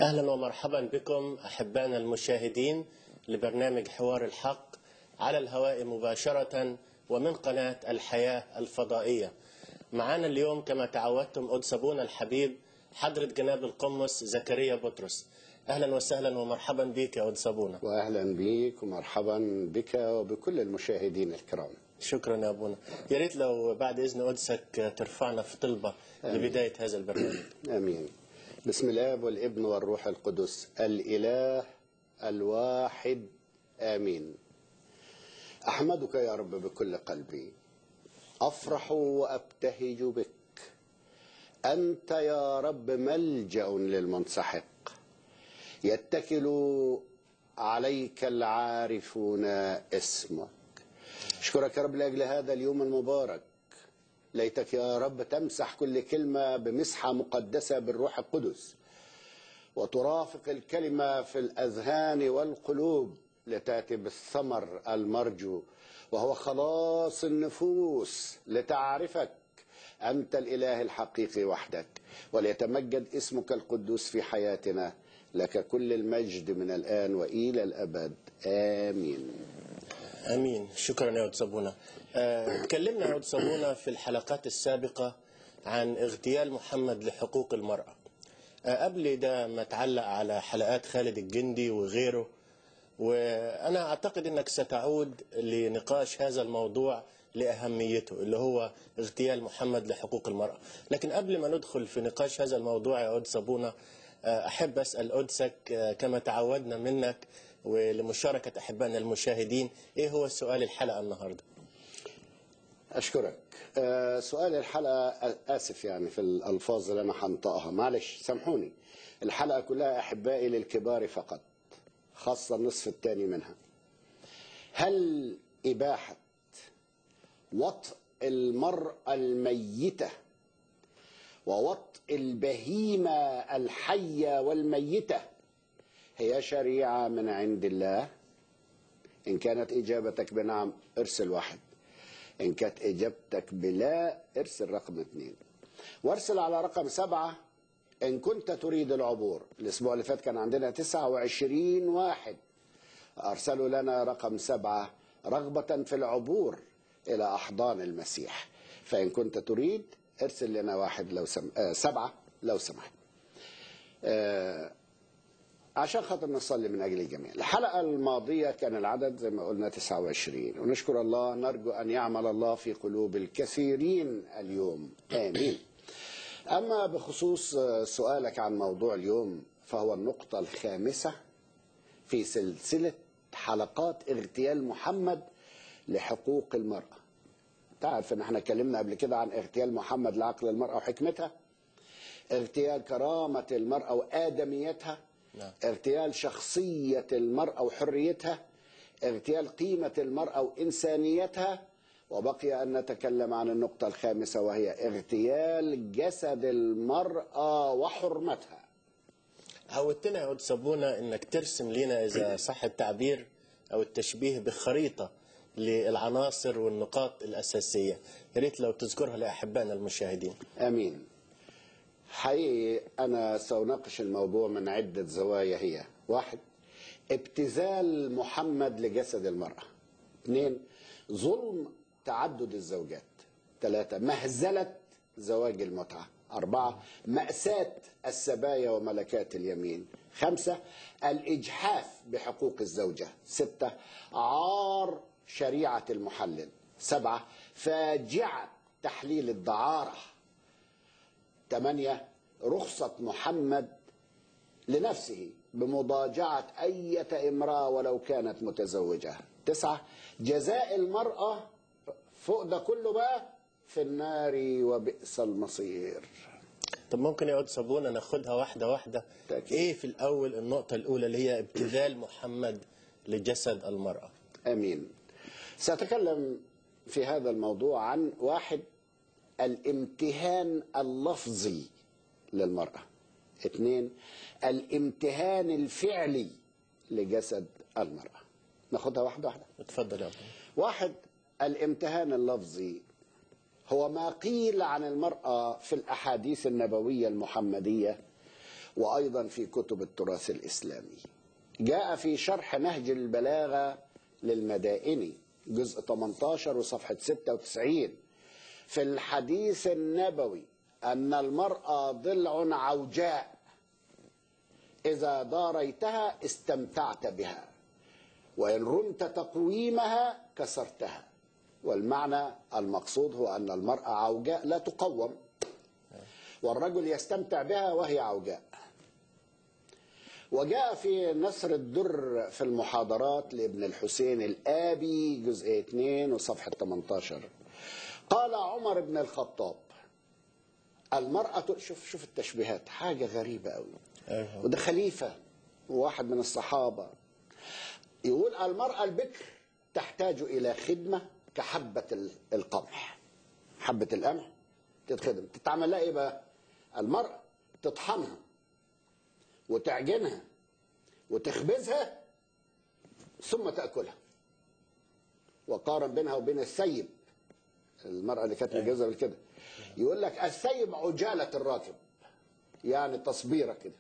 أهلا ومرحبا بكم أحبائنا المشاهدين لبرنامج حوار الحق على الهواء مباشرة ومن قناة الحياة الفضائية معنا اليوم كما تعودتم قدس أبونا الحبيب حضرة جناب القمص زكريا بطرس أهلا وسهلا ومرحبا بك يا قدس أبونا واهلا بك ومرحبا بك وبكل المشاهدين الكرام شكرا يا أبونا يا ريت لو بعد إذن قدسك ترفعنا في طلبة لبداية هذا البرنامج امين بسم الاب والابن والروح القدس الاله الواحد امين احمدك يا رب بكل قلبي افرح وابتهج بك انت يا رب ملجا للمنسحق يتكل عليك العارفون اسمك اشكرك يا رب لاجل هذا اليوم المبارك ليتك يا رب تمسح كل كلمه بمسحه مقدسه بالروح القدس وترافق الكلمه في الاذهان والقلوب لتاتي بالثمر المرجو وهو خلاص النفوس لتعرفك انت الاله الحقيقي وحدك وليتمجد اسمك القدوس في حياتنا لك كل المجد من الان والى الابد امين امين شكرا يا قدس ابونا آه، اتكلمنا يا قدس ابونا في الحلقات السابقه عن اغتيال محمد لحقوق المراه آه، قبل ده ما تعلق على حلقات خالد الجندي وغيره وانا اعتقد انك ستعود لنقاش هذا الموضوع لاهميته اللي هو اغتيال محمد لحقوق المراه لكن قبل ما ندخل في نقاش هذا الموضوع يا قدس ابونا آه، احب اسال قدسك آه، كما تعودنا منك ولمشاركه احبائنا المشاهدين ايه هو سؤال الحلقه النهارده اشكرك آه، سؤال الحلقه اسف يعني في الالفاظ اللي انا هنطقها معلش سامحوني الحلقه كلها احبائي للكبار فقط خاصه النصف الثاني منها هل اباحه وطء المراه الميته ووطء البهيمه الحيه والميته هي شريعه من عند الله ان كانت اجابتك بنعم ارسل واحد إن كانت إجابتك بلا ارسل رقم اثنين وارسل على رقم سبعة إن كنت تريد العبور الأسبوع اللي فات كان عندنا 29 واحد أرسلوا لنا رقم سبعة رغبة في العبور إلى أحضان المسيح فإن كنت تريد ارسل لنا واحد لو سم... آه سبعة لو سمحت آه عشان خاطر نصلي من اجل الجميع. الحلقه الماضيه كان العدد زي ما قلنا 29 ونشكر الله نرجو ان يعمل الله في قلوب الكثيرين اليوم. امين. اما بخصوص سؤالك عن موضوع اليوم فهو النقطه الخامسه في سلسله حلقات اغتيال محمد لحقوق المراه. تعرف ان احنا اتكلمنا قبل كده عن اغتيال محمد لعقل المراه وحكمتها. اغتيال كرامه المراه وادميتها. نعم. اغتيال شخصية المرأة وحريتها اغتيال قيمة المرأة وإنسانيتها وبقي أن نتكلم عن النقطة الخامسة وهي اغتيال جسد المرأة وحرمتها عودتنا يا قدس ابونا انك ترسم لنا اذا صح التعبير او التشبيه بخريطه للعناصر والنقاط الاساسيه يا ريت لو تذكرها لاحبائنا المشاهدين آمين حقيقي أنا سأناقش الموضوع من عدة زوايا هي واحد ابتذال محمد لجسد المرأة اثنين ظلم تعدد الزوجات ثلاثة مهزلة زواج المتعة أربعة مأساة السبايا وملكات اليمين خمسة الإجحاف بحقوق الزوجة ستة عار شريعة المحلل سبعة فاجعة تحليل الدعارة ثمانية رخصة محمد لنفسه بمضاجعة أية امرأة ولو كانت متزوجة تسعة جزاء المرأة فوق ده كله بقى في النار وبئس المصير طب ممكن يا قدس ابونا ناخدها واحده واحده تأكيد. ايه في الاول النقطه الاولى اللي هي ابتذال محمد لجسد المراه امين ساتكلم في هذا الموضوع عن واحد الامتهان اللفظي للمراه اثنين الامتهان الفعلي لجسد المراه ناخدها واحده واحده اتفضل يا ابونا واحد الامتهان اللفظي هو ما قيل عن المرأة في الأحاديث النبوية المحمدية وأيضا في كتب التراث الإسلامي جاء في شرح نهج البلاغة للمدائني جزء 18 وصفحة 96 في الحديث النبوي أن المرأة ضلع عوجاء إذا داريتها استمتعت بها وإن رمت تقويمها كسرتها والمعنى المقصود هو أن المرأة عوجاء لا تقوم والرجل يستمتع بها وهي عوجاء وجاء في نصر الدر في المحاضرات لابن الحسين الآبي جزء 2 وصفحة 18 قال عمر بن الخطاب المرأة شوف شوف التشبيهات حاجة غريبة قوي أيوة. وده خليفة وواحد من الصحابة يقول المرأة البكر تحتاج إلى خدمة كحبة ال- القمح حبة القمح تتخدم تتعمل لها إيه بقى المرأة تطحنها وتعجنها وتخبزها ثم تأكلها وقارن بينها وبين السيب المرأة اللي كانت متجوزة بالكده يقول لك السيب عجالة الراكب يعني تصبيرة كده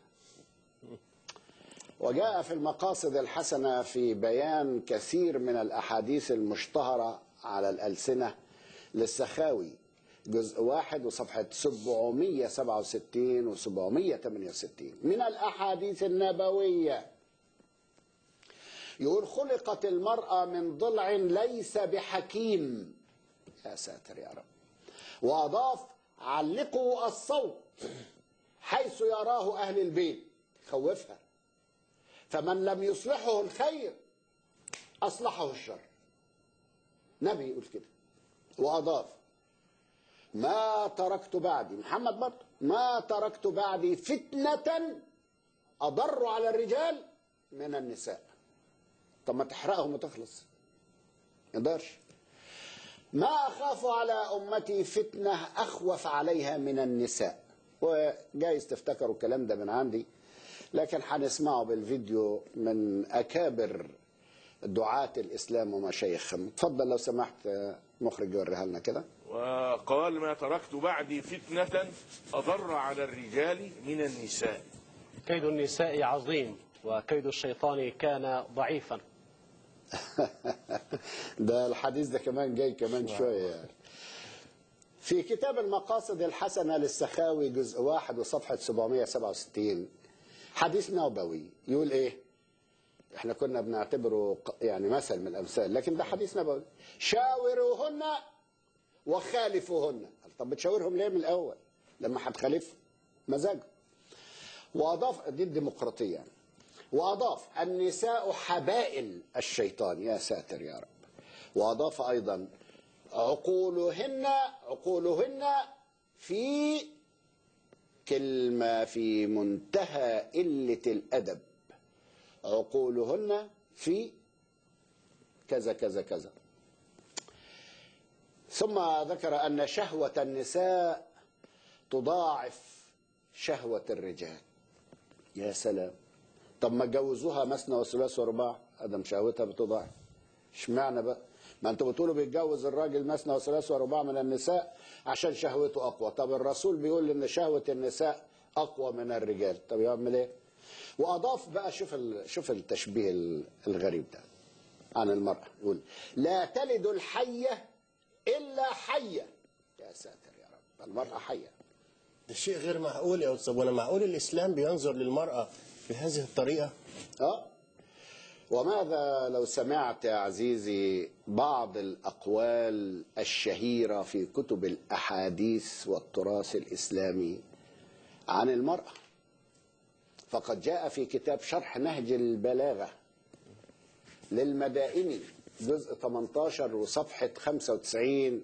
وجاء في المقاصد الحسنة في بيان كثير من الأحاديث المشتهرة على الألسنة للسخاوي جزء واحد وصفحة 767 و 768 من الأحاديث النبوية يقول خلقت المرأة من ضلع ليس بحكيم يا ساتر يا رب وأضاف علقوا الصوت حيث يراه أهل البيت خوفها فمن لم يصلحه الخير أصلحه الشر نبي يقول كده وأضاف ما تركت بعدي محمد برضه ما تركت بعدي فتنة أضر على الرجال من النساء طب ما تحرقهم وتخلص ما يقدرش ما أخاف على أمتي فتنة أخوف عليها من النساء وجايز تفتكروا الكلام ده من عندي لكن هنسمعه بالفيديو من أكابر دعاة الإسلام ومشايخهم اتفضل لو سمحت مخرج يوريها لنا كده وقال ما تركت بعدي فتنة أضر على الرجال من النساء كيد النساء عظيم وكيد الشيطان كان ضعيفا ده الحديث ده كمان جاي كمان شوية يعني في كتاب المقاصد الحسنة للسخاوي جزء واحد وصفحة 767 حديث نبوي يقول ايه احنا كنا بنعتبره ق- يعني مثل من الامثال لكن ده حديث نبوي شاوروهن وخالفوهن طب بتشاورهم ليه من الاول لما هتخالفهم مزاجهم واضاف دي الديمقراطيه يعني واضاف النساء حبائل الشيطان يا ساتر يا رب واضاف ايضا عقولهن عقولهن في كلمه في منتهى قله الادب عقولهن في كذا كذا كذا ثم ذكر ان شهوه النساء تضاعف شهوه الرجال يا سلام طب ما تجوزوها مثنى وثلاث ورباع ادم شهوتها بتضاعف اشمعنى بقى ما انتوا بتقولوا بيتجوز الراجل مثنى وثلاث ورباع من النساء عشان شهوته اقوى طب الرسول بيقول ان شهوه النساء اقوى من الرجال طب يعمل ايه واضاف بقى شوف ال... شوف التشبيه ال- الغريب ده عن المراه يقول لا تلد الحيه الا حيه يا ساتر يا رب المراه حيه ده شيء غير معقول يا أستاذ أبونا معقول الإسلام بينظر للمرأة بهذه الطريقة اه وماذا لو سمعت يا عزيزي بعض الأقوال الشهيرة في كتب الأحاديث والتراث الإسلامي عن المرأة فقد جاء في كتاب شرح نهج البلاغة للمدائني جزء 18 وصفحة 95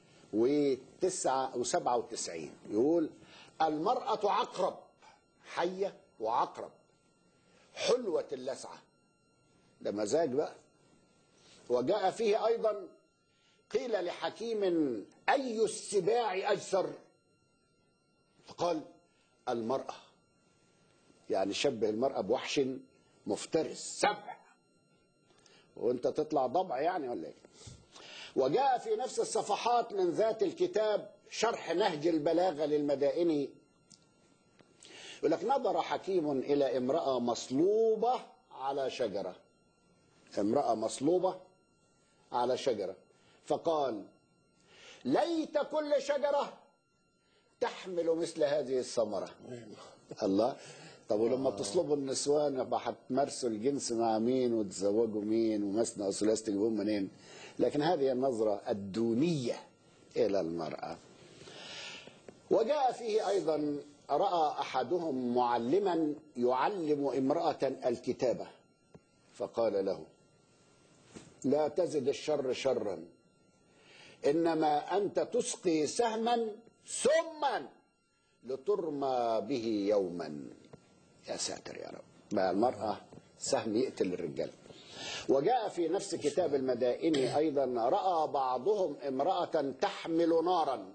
و9 و97 يقول المرأة عقرب حية وعقرب حلوة اللسعة ده مزاج بقى وجاء فيه أيضا قيل لحكيم أي السباع أجسر فقال المرأة يعني شبه المرأة بوحش مفترس سبع وانت تطلع ضبع يعني ولا ايه وجاء في نفس الصفحات من ذات الكتاب شرح نهج البلاغة للمدائني يقول لك نظر حكيم إلى امرأة مصلوبة على شجرة امرأة مصلوبة على شجرة فقال ليت كل شجرة تحمل مثل هذه الثمرة الله طب ولما تصلبوا النسوان يبقى هتمارسوا الجنس مع مين وتزوجوا مين ومثنى وثلاث تجيبوهم منين لكن هذه النظرة الدونية إلى المرأة وجاء فيه أيضا رأى أحدهم معلما يعلم امرأة الكتابة فقال له لا تزد الشر شرا إنما أنت تسقي سهما سما لترمى به يوما يا ساتر يا رب بقى المرأة سهم يقتل الرجال وجاء في نفس كتاب المدائن أيضا رأى بعضهم امرأة تحمل نارا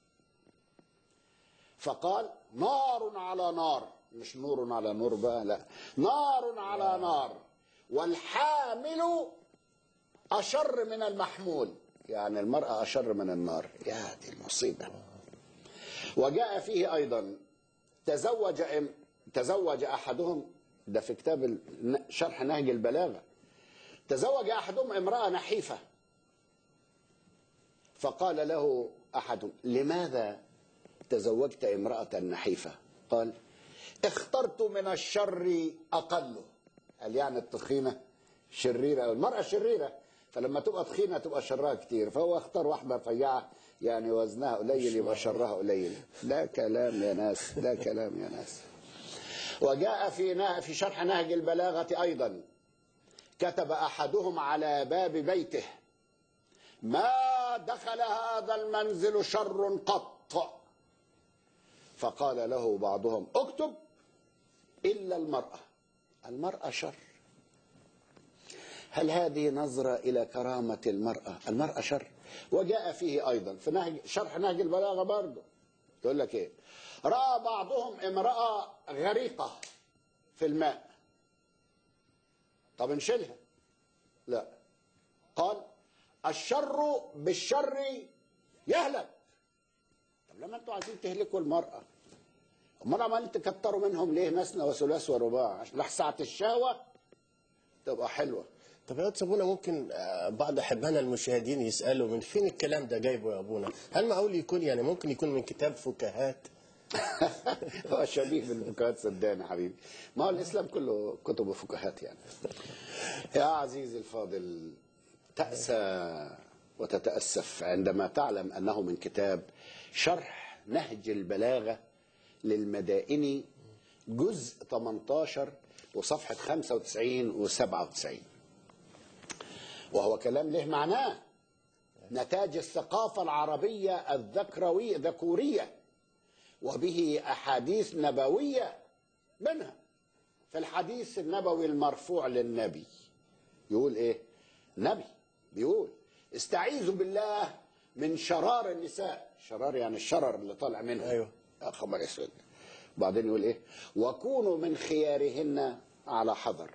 فقال نار على نار مش نور على نور بقى لا نار على نار والحامل أشر من المحمول يعني المرأة أشر من النار يا دي المصيبة وجاء فيه أيضا تزوج تزوج أحدهم ده في كتاب الن- شرح نهج البلاغة تزوج أحدهم امرأة نحيفة فقال له أحدهم لماذا تزوجت امرأة نحيفة قال اخترت من الشر أقله قال يعني التخينة شريرة المرأة شريرة فلما تبقى تخينة تبقى شرها كتير فهو اختار واحدة رفيعة يعني وزنها قليل يبقى شرها قليل لا كلام يا ناس لا كلام يا ناس وجاء في نه- في شرح نهج البلاغة أيضا كتب أحدهم على باب بيته ما دخل هذا المنزل شر قط فقال له بعضهم اكتب إلا المرأة المرأة شر هل هذه نظرة إلى كرامة المرأة المرأة شر وجاء فيه أيضا في نهج شرح نهج البلاغة برضه يقول لك إيه رأى بعضهم امرأة غريقة في الماء طب نشيلها لا قال الشر بالشر يهلك طب لما انتوا عايزين تهلكوا المرأة امال عمال تكتروا منهم ليه مثنى وثلاث ورباع عشان ساعة الشهوة تبقى حلوة طب يا أستاذ ابونا ممكن آه، بعض احبائنا المشاهدين يسالوا من فين الكلام ده جايبه يا ابونا؟ هل معقول يكون يعني ممكن يكون من كتاب فكاهات؟ هو شبيه بالفكاهات صدقني يا حبيبي ما هو الاسلام كله كتب فكاهات يعني يا عزيزي الفاضل تأسى وتتأسف عندما تعلم أنه من كتاب شرح نهج البلاغة للمدائني جزء 18 وصفحة 95 و 97 وهو كلام له معناه نتاج الثقافة العربية الذكروية ذكورية وبه أحاديث نبوية منها في الحديث النبوي المرفوع للنبي يقول إيه نبي بيقول استعيذوا بالله من شرار النساء شرار يعني الشرر اللي طالع منهم أيوه. يا خبر اسود بعدين يقول ايه وكونوا من خيارهن على حذر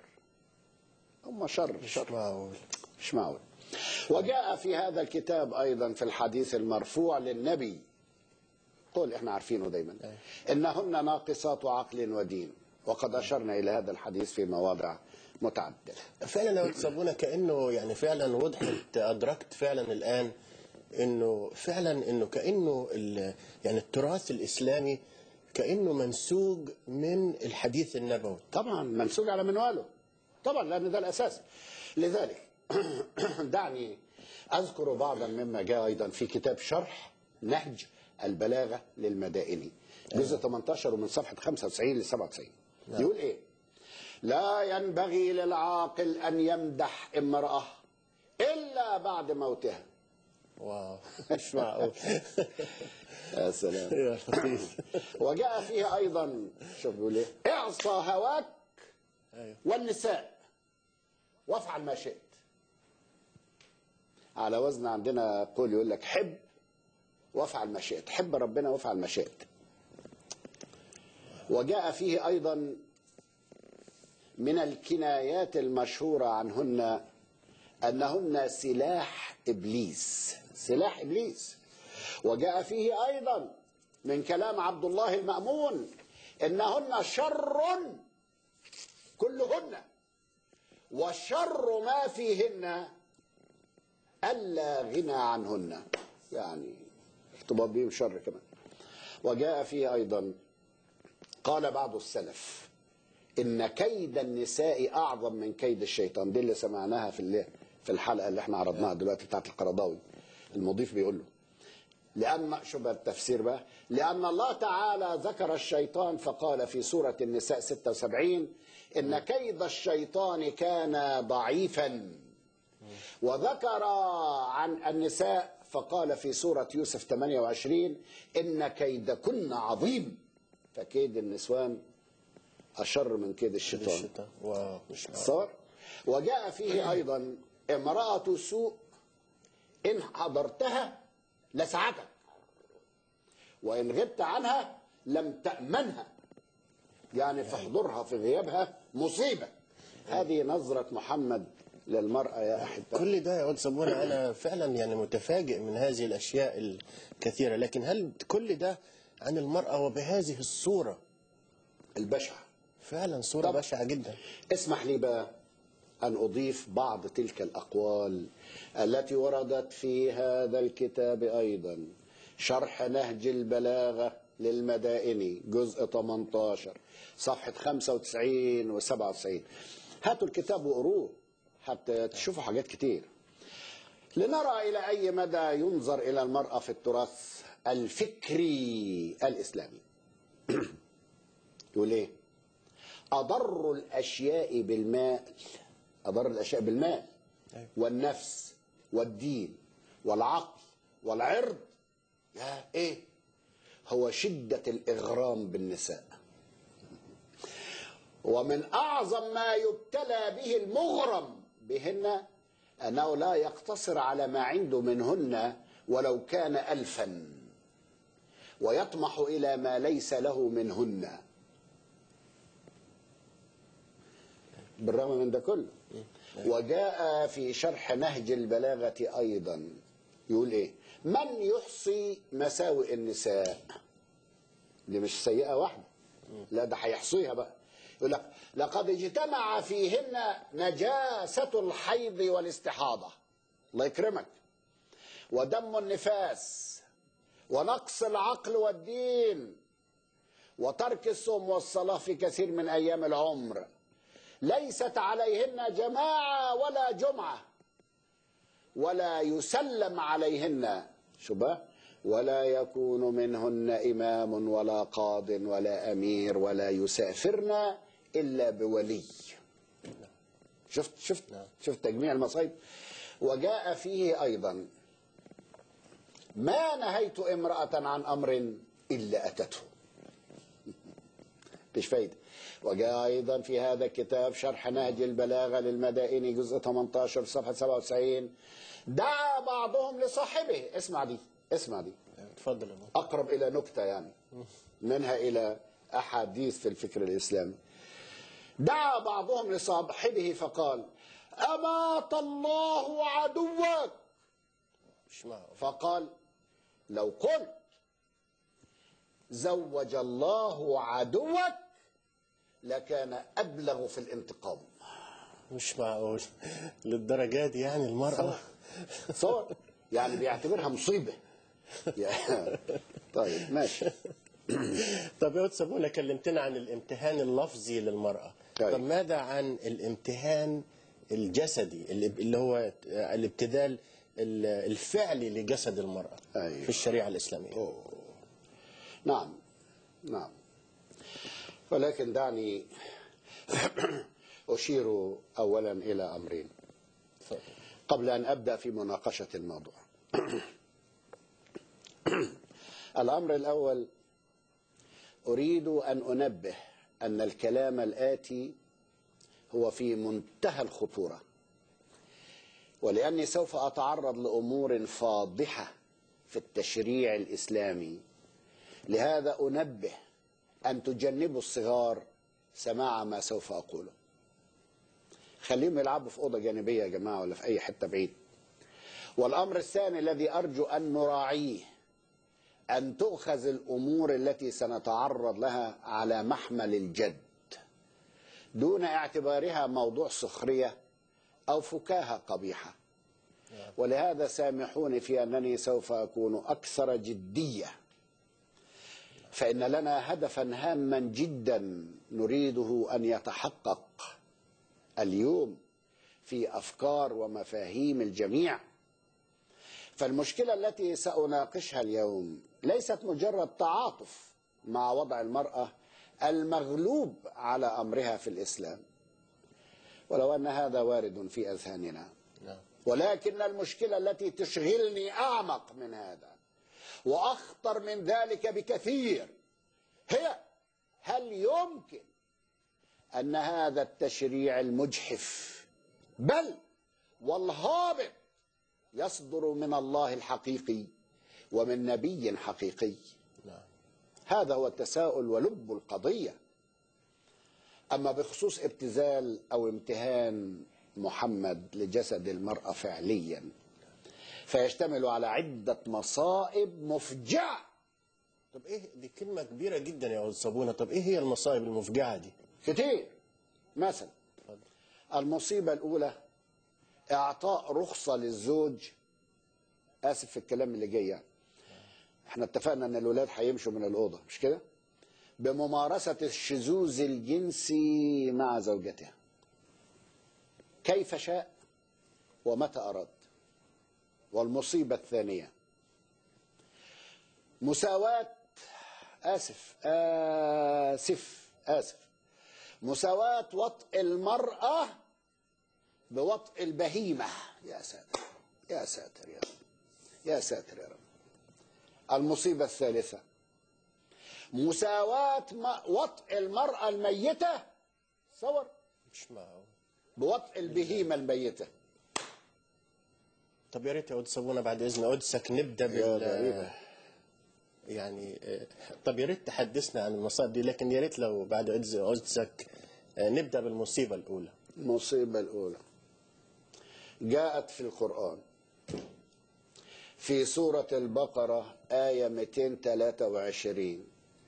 هم شر مش شر معقول مش معقول وجاء في هذا الكتاب ايضا في الحديث المرفوع للنبي قول احنا عارفينه دايما انهن ناقصات عقل ودين وقد اشرنا الى هذا الحديث في مواضع متعدده فعلا يا أستاذ ابونا كانه يعني فعلا وضحت ادركت فعلا الان انه فعلا انه كانه ال- يعني التراث الاسلامي كانه منسوج من الحديث النبوي طبعا منسوج على منواله طبعا لان ده الاساس لذلك دعني اذكر بعضا مما جاء ايضا في كتاب شرح نهج البلاغه للمدائني جزء 18 ومن صفحه 95 ل 97 يقول ايه لا ينبغي للعاقل ان يمدح امراه الا بعد موتها واو مش معقول يا سلام يا لطيف وجاء فيها ايضا شوف بيقول ايه اعصى هواك أيوه. والنساء وافعل ما شئت على وزن عندنا قول يقول لك حب وافعل ما شئت حب ربنا وافعل ما شئت وجاء فيه ايضا من الكنايات المشهوره عنهن انهن سلاح ابليس سلاح ابليس وجاء فيه ايضا من كلام عبد الله المامون إنهن شر كلهن والشر ما فيهن ألا غنى عنهن يعني ارتباط بهم شر كمان وجاء فيه أيضا قال بعض السلف إن كيد النساء أعظم من كيد الشيطان دي اللي سمعناها في اللي في الحلقة اللي احنا عرضناها دلوقتي بتاعت القرضاوي المضيف بيقول له لأن شو بقى التفسير بقى لأن الله تعالى ذكر الشيطان فقال في سورة النساء 76 إن كيد الشيطان كان ضعيفا وذكر عن النساء فقال في سورة يوسف 28 إن كيدكن عظيم فكيد النسوان أشر من كيد الشيطان الشتاء واو مش معقول. صار وجاء فيه أيضا امرأة سوء إن حضرتها لسعتك وإن غبت عنها لم تأمنها يعني فاحضرها في غيابها مصيبة هذه نظرة محمد للمرأة يا أحبة كل ده يا أود صبونة أنا فعلا يعني متفاجئ من هذه الأشياء الكثيرة لكن هل كل ده عن المرأة وبهذه الصورة البشعة فعلا صورة طب. بشعة جدا اسمح لي بقى أن أضيف بعض تلك الأقوال التي وردت في هذا الكتاب أيضا شرح نهج البلاغة للمدائني جزء 18 صفحة 95 و 97 هاتوا الكتاب وقروه حتى تشوفوا حاجات كتير لنرى إلى أي مدى ينظر إلى المرأة في التراث الفكري الإسلامي يقول إيه أضر الأشياء بالمال أضر الأشياء بالمال أيوة. والنفس والدين والعقل والعرض يا إيه هو شدة الإغرام بالنساء ومن أعظم ما يبتلى به المغرم بهن أنه لا يقتصر على ما عنده منهن ولو كان ألفا ويطمح إلى ما ليس له منهن بالرغم من ده كله وجاء في شرح نهج البلاغة أيضا يقول إيه من يحصي مساوئ النساء دي مش سيئة واحدة لا ده هيحصيها بقى يقول لك لقد اجتمع فيهن نجاسة الحيض والاستحاضة الله يكرمك ودم النفاس ونقص العقل والدين وترك الصوم والصلاة في كثير من أيام العمر ليست عليهن جماعة ولا جمعة ولا يسلم عليهن شو بقى ولا يكون منهن إمام ولا قاض ولا أمير ولا يسافرن إلا بولي شفت شفت شفت تجميع المصايب وجاء فيه أيضا ما نهيت امرأة عن أمر إلا أتته مش فايدة وجاء أيضا في هذا الكتاب شرح نهج البلاغة للمدائن جزء 18 صفحة 97 دعا بعضهم لصاحبه اسمع دي اسمع دي اتفضل يا أبو. أقرب إلى نكتة يعني منها إلى أحاديث في الفكر الإسلامي دعا بعضهم لصاحبه فقال أمات الله عدوك مش معقول فقال لو قلت زوج الله عدوك لكان أبلغ في الانتقام مش معقول للدرجة دي يعني المرأة صور يعني بيعتبرها مصيبة يا- طيب ماشي طب يا أود صابونة كلمتنا عن الامتهان اللفظي للمرأة طيب. طب ماذا عن الامتهان الجسدي اللي اللي هو الابتذال الفعلي لجسد المرأة أيوه. في الشريعة الإسلامية أوه. نعم نعم ولكن دعني أشير أولا إلى أمرين اتفضل. قبل أن أبدأ في مناقشة الموضوع الأمر الأول أريد أن أنبه أن الكلام الآتي هو في منتهى الخطورة ولأني سوف أتعرض لأمور فاضحة في التشريع الإسلامي لهذا أنبه أن تجنبوا الصغار سماع ما سوف أقوله خليهم يلعبوا في أوضة جانبية يا جماعة ولا في أي حتة بعيد والأمر الثاني الذي أرجو أن نراعيه أن تؤخذ الأمور التي سنتعرض لها على محمل الجد دون اعتبارها موضوع سخرية أو فكاهة قبيحة ولهذا سامحوني في أنني سوف أكون أكثر جدية فإن لنا هدفا هاما جدا نريده أن يتحقق اليوم في أفكار ومفاهيم الجميع فالمشكلة التي سأناقشها اليوم ليست مجرد تعاطف مع وضع المرأة المغلوب على أمرها في الإسلام ولو أن هذا وارد في أذهاننا نعم ولكن المشكلة التي تشغلني أعمق من هذا وأخطر من ذلك بكثير هي هل يمكن أن هذا التشريع المجحف بل والهابط يصدر من الله الحقيقي ومن نبي حقيقي نعم هذا هو التساؤل ولب القضية أما بخصوص ابتذال أو امتهان محمد لجسد المرأة فعليا فيشتمل على عدة مصائب مفجعة طب ايه دي كلمة كبيرة جدا يا أستاذ صابونة طب ايه هي المصائب المفجعة دي؟ كتير مثلا المصيبة الأولى إعطاء رخصة للزوج آسف في الكلام اللي جاي يعني. احنا اتفقنا ان الولاد هيمشوا من الأوضة مش كده؟ بممارسة الشذوذ الجنسي مع زوجتها كيف شاء ومتى أراد والمصيبة الثانية مساواة آسف آسف آسف مساواة وطء المرأة بوطء البهيمة يا ساتر يا ساتر يا رب يا ساتر يا رب المصيبة الثالثة مساواة ما- وطء المرأة الميتة صور مش معقول بوطء البهيمة الميتة طب يا ريت يا أستاذ صابونة بعد إذن قدسك نبدأ يا بال غريبة. يعني آه، طب يا ريت تحدثنا عن المصائب دي لكن يا ريت لو بعد إذن قدسك آه، نبدأ بالمصيبة الأولى المصيبة الأولى جاءت في القرآن في سورة البقرة آية 223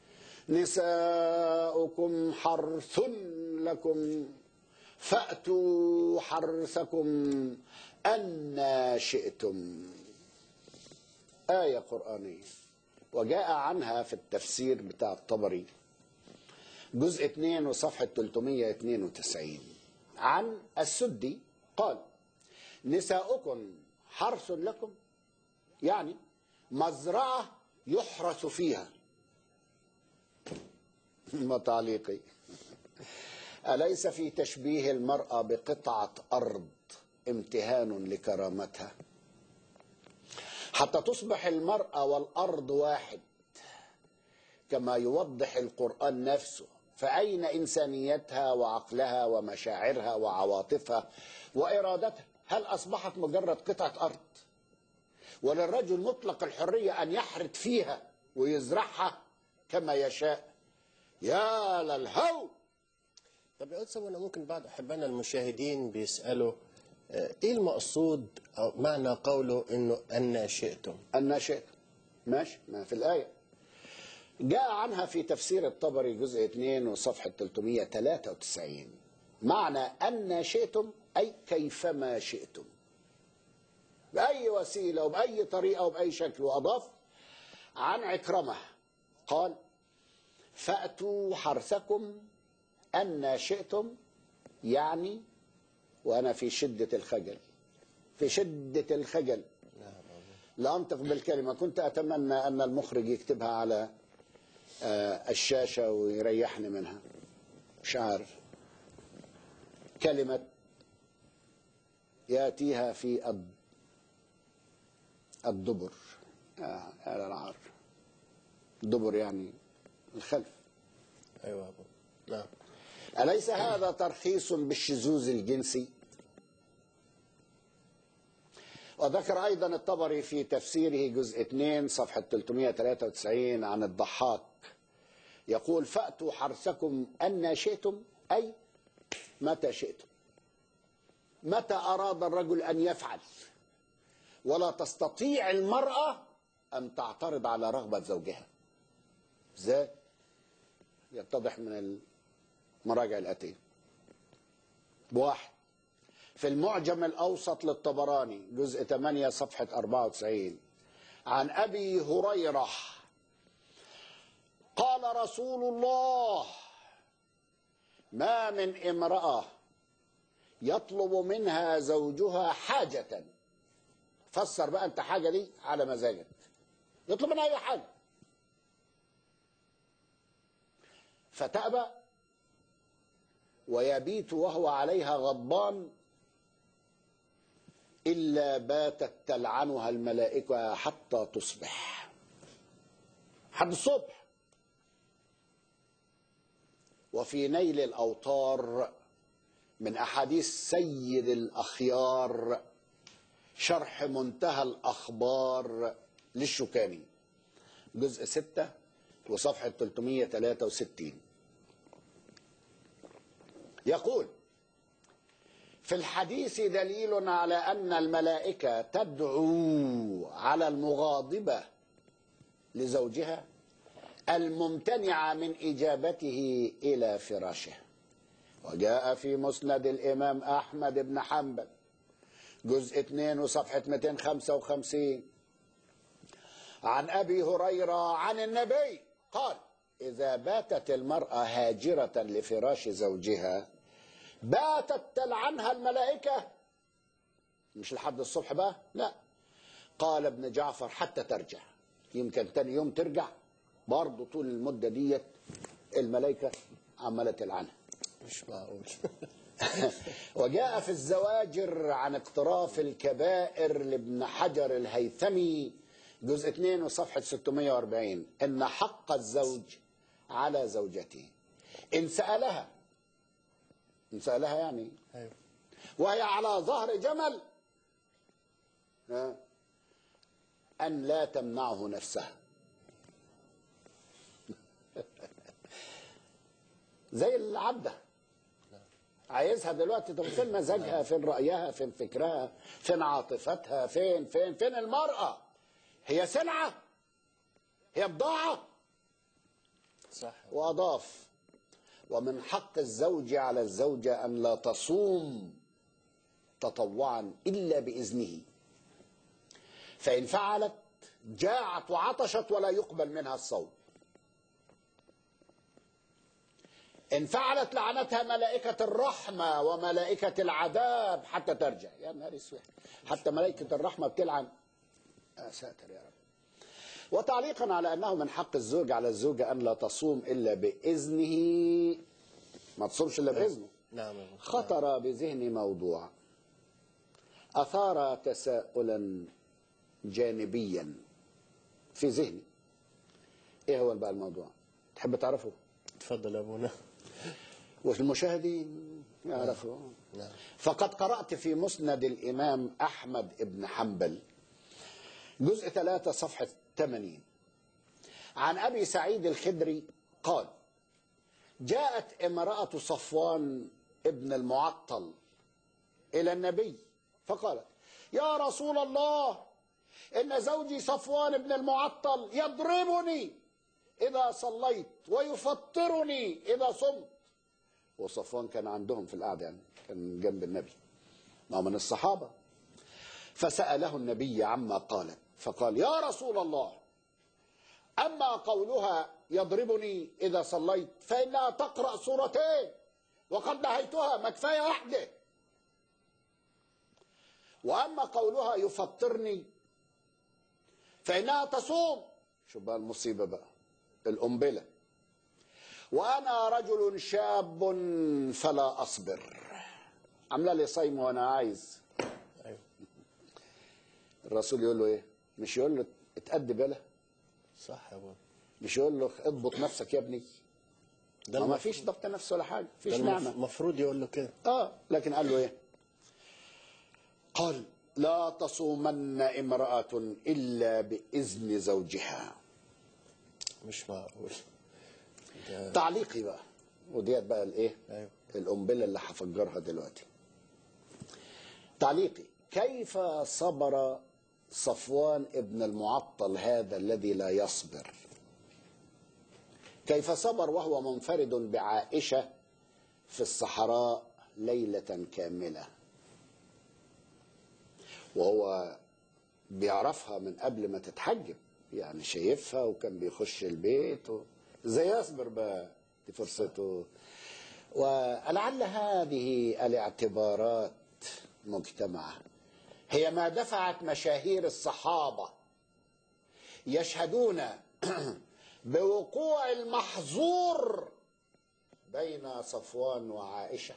نساؤكم حرث لكم فأتوا حرثكم أنا شئتم آية قرآنية وجاء عنها في التفسير بتاع الطبري جزء 2 وصفحة 392 عن السدي قال نساؤكم حرث لكم يعني مزرعة يحرث فيها ما تعليقي أليس في تشبيه المرأة بقطعة أرض امتهان لكرامتها حتى تصبح المرأة والأرض واحد كما يوضح القرآن نفسه فأين إنسانيتها وعقلها ومشاعرها وعواطفها وإرادتها هل أصبحت مجرد قطعة أرض وللرجل مطلق الحرية أن يحرث فيها ويزرعها كما يشاء يا للهول طب يا أستاذ صابونة ممكن بعض أحبائنا المشاهدين بيسألوا آه، إيه المقصود أو معنى قوله إنه أن شئتم أن شئت ماشي ما في الآية جاء عنها في تفسير الطبري جزء 2 وصفحة 393 معنى أن شئتم أي كيفما شئتم بأي وسيلة وبأي طريقة وبأي شكل وأضاف عن عكرمة قال فأتوا حرثكم أن شئتم يعني وأنا في شدة الخجل في شدة الخجل لا أنطق بالكلمة كنت أتمنى أن المخرج يكتبها على آه، الشاشة ويريحني منها مش عارف كلمة يأتيها في الد- الدبر آه، يا العار الدبر يعني الخلف أيوة يا أبو نعم أليس هذا ترخيص بالشذوذ الجنسي وذكر أيضا الطبري في تفسيره جزء 2 صفحة 393 عن الضحاك يقول فأتوا حرثكم أن شئتم أي متى شئتم متى أراد الرجل أن يفعل ولا تستطيع المرأة أن تعترض على رغبة زوجها ازاي يتضح من المراجع الآتية بواحد في المعجم الأوسط للطبراني جزء 8 صفحة 94 عن أبي هريرة قال رسول الله ما من امرأة يطلب منها زوجها حاجة فسر بقى انت حاجة دي على مزاجك يطلب منها أي حاجة فتأبى ويبيت وهو عليها غضبان إلا باتت تلعنها الملائكة حتى تصبح حد الصبح وفي نيل الأوطار من أحاديث سيد الأخيار شرح منتهى الأخبار للشوكاني جزء ستة وصفحة 363 يقول في الحديث دليل على أن الملائكة تدعو على المغاضبة لزوجها الممتنع من إجابته إلى فراشه وجاء في مسند الإمام أحمد بن حنبل جزء 2 وصفحة 255 عن أبي هريرة عن النبي قال إذا باتت المرأة هاجرة لفراش زوجها باتت تلعنها الملائكة مش لحد الصبح بقى لا قال ابن جعفر حتى ترجع يمكن تاني يوم ترجع برضه طول المدة ديت الملائكة عمالة تلعنها مش معقول وجاء في الزواجر عن اقتراف الكبائر لابن حجر الهيثمي جزء 2 وصفحة 640 إن حق الزوج على زوجته إن سألها إن سألها يعني أيوة. وهي على ظهر جمل ها، أن لا تمنعه نفسها زي العبده عايزها دلوقتي طب فين مزاجها فين رأيها فين فكرها فين عاطفتها فين فين فين المرأة هي سلعة هي بضاعة صح وأضاف ومن حق الزوج على الزوجة أن لا تصوم تطوعا إلا بإذنه فإن فعلت جاعت وعطشت ولا يقبل منها الصوم إن فعلت لعنتها ملائكة الرحمة وملائكة العذاب حتى ترجع يا نهار اسود حتى ملائكة الرحمة بتلعن يا ساتر يا رب وتعليقا على أنه من حق الزوج على الزوجة أن لا تصوم إلا بإذنه ما تصومش إلا بإذنه نعم يا أبو. خطر بذهني موضوع أثار تساؤلا جانبيا في ذهني إيه هو بقى الموضوع تحب تعرفه تفضل يا ابونا والمشاهدين يعرفوا نعم. فقد قرأت في مسند الإمام أحمد بن حنبل جزء ثلاثة صفحة 80 عن أبي سعيد الخدري قال جاءت امرأة صفوان ابن المعطل إلى النبي فقالت يا رسول الله إن زوجي صفوان بن المعطل يضربني إذا صليت ويفطرني إذا صمت وصفوان كان عندهم في القعدة يعني كان جنب النبي ما هو من الصحابة فسأله النبي عما قالت فقال يا رسول الله أما قولها يضربني إذا صليت فإنها تقرأ سورتين وقد نهيتها ما كفاية واحدة وأما قولها يفطرني فإنها تصوم شو بقى المصيبة بقى القنبلة وأنا رجل شاب فلا أصبر عاملة لي صيم وأنا عايز ايوه الرسول يقول له إيه مش يقول له اتأدب يلا صح يا ابونا مش يقول له اضبط نفسك يا ابني ده ما, ما المف- فيش ضبط نفس ولا حاجة ده فيش المف- نعمة المفروض يقول له كده اه لكن قال له ايه قال لا تصومن امرأة إلا بإذن زوجها مش معقول ده تعليقي بقى وديت بقى الايه ايوه القنبله اللي هفجرها دلوقتي تعليقي كيف صبر صفوان ابن المعطل هذا الذي لا يصبر كيف صبر وهو منفرد بعائشة في الصحراء ليلة كاملة وهو بيعرفها من قبل ما تتحجب يعني شايفها وكان بيخش البيت و... ازاي يصبر بقى دي فرصته ولعل هذه الاعتبارات مجتمعة هي ما دفعت مشاهير الصحابة يشهدون بوقوع المحظور بين صفوان وعائشة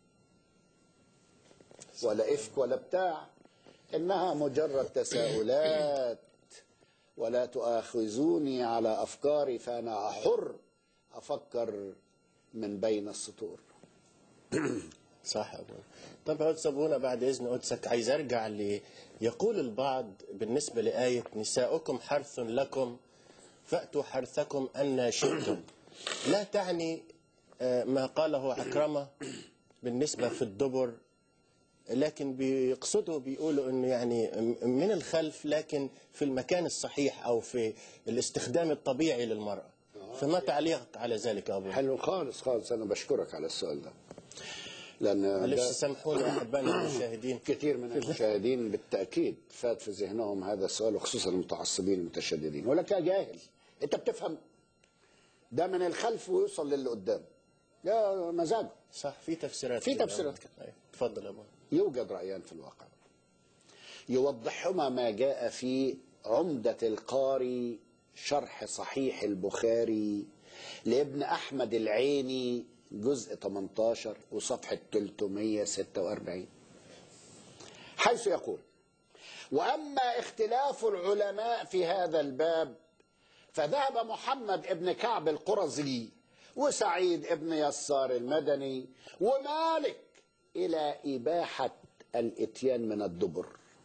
ولا إفك ولا بتاع إنها مجرد تساؤلات ولا تؤاخذوني على أفكاري فأنا حر أفكر من بين السطور صح يا أبونا طب عود سابونا بعد إذن قدسك عايز أرجع ل يقول البعض بالنسبة لآية نساؤكم حرث لكم فأتوا حرثكم أن شئتم لا تعني آه، ما قاله عكرمة بالنسبة في الدبر لكن بيقصدوا بيقولوا انه يعني من الخلف لكن في المكان الصحيح او في الاستخدام الطبيعي للمرأة فما تعليقك على ذلك يا ابو حلو خالص خالص أنا بشكرك على السؤال ده لأن معلش ده سامحوني احبائنا المشاهدين كثير من المشاهدين بالتأكيد فات في ذهنهم هذا السؤال وخصوصا المتعصبين المتشددين ولك يا جاهل أنت بتفهم ده من الخلف ويوصل للي قدام يا مزاجه صح في تفسيرات في كده. تفسيرات كده. أيوة. تفضل يا ابو يوجد رأيان في الواقع يوضحهما ما جاء في عمدة القاري شرح صحيح البخاري لابن أحمد العيني جزء 18 وصفحة 346 حيث يقول وأما اختلاف العلماء في هذا الباب فذهب محمد ابن كعب القرظي وسعيد ابن يسار المدني ومالك إلى إباحة الإتيان من الدبر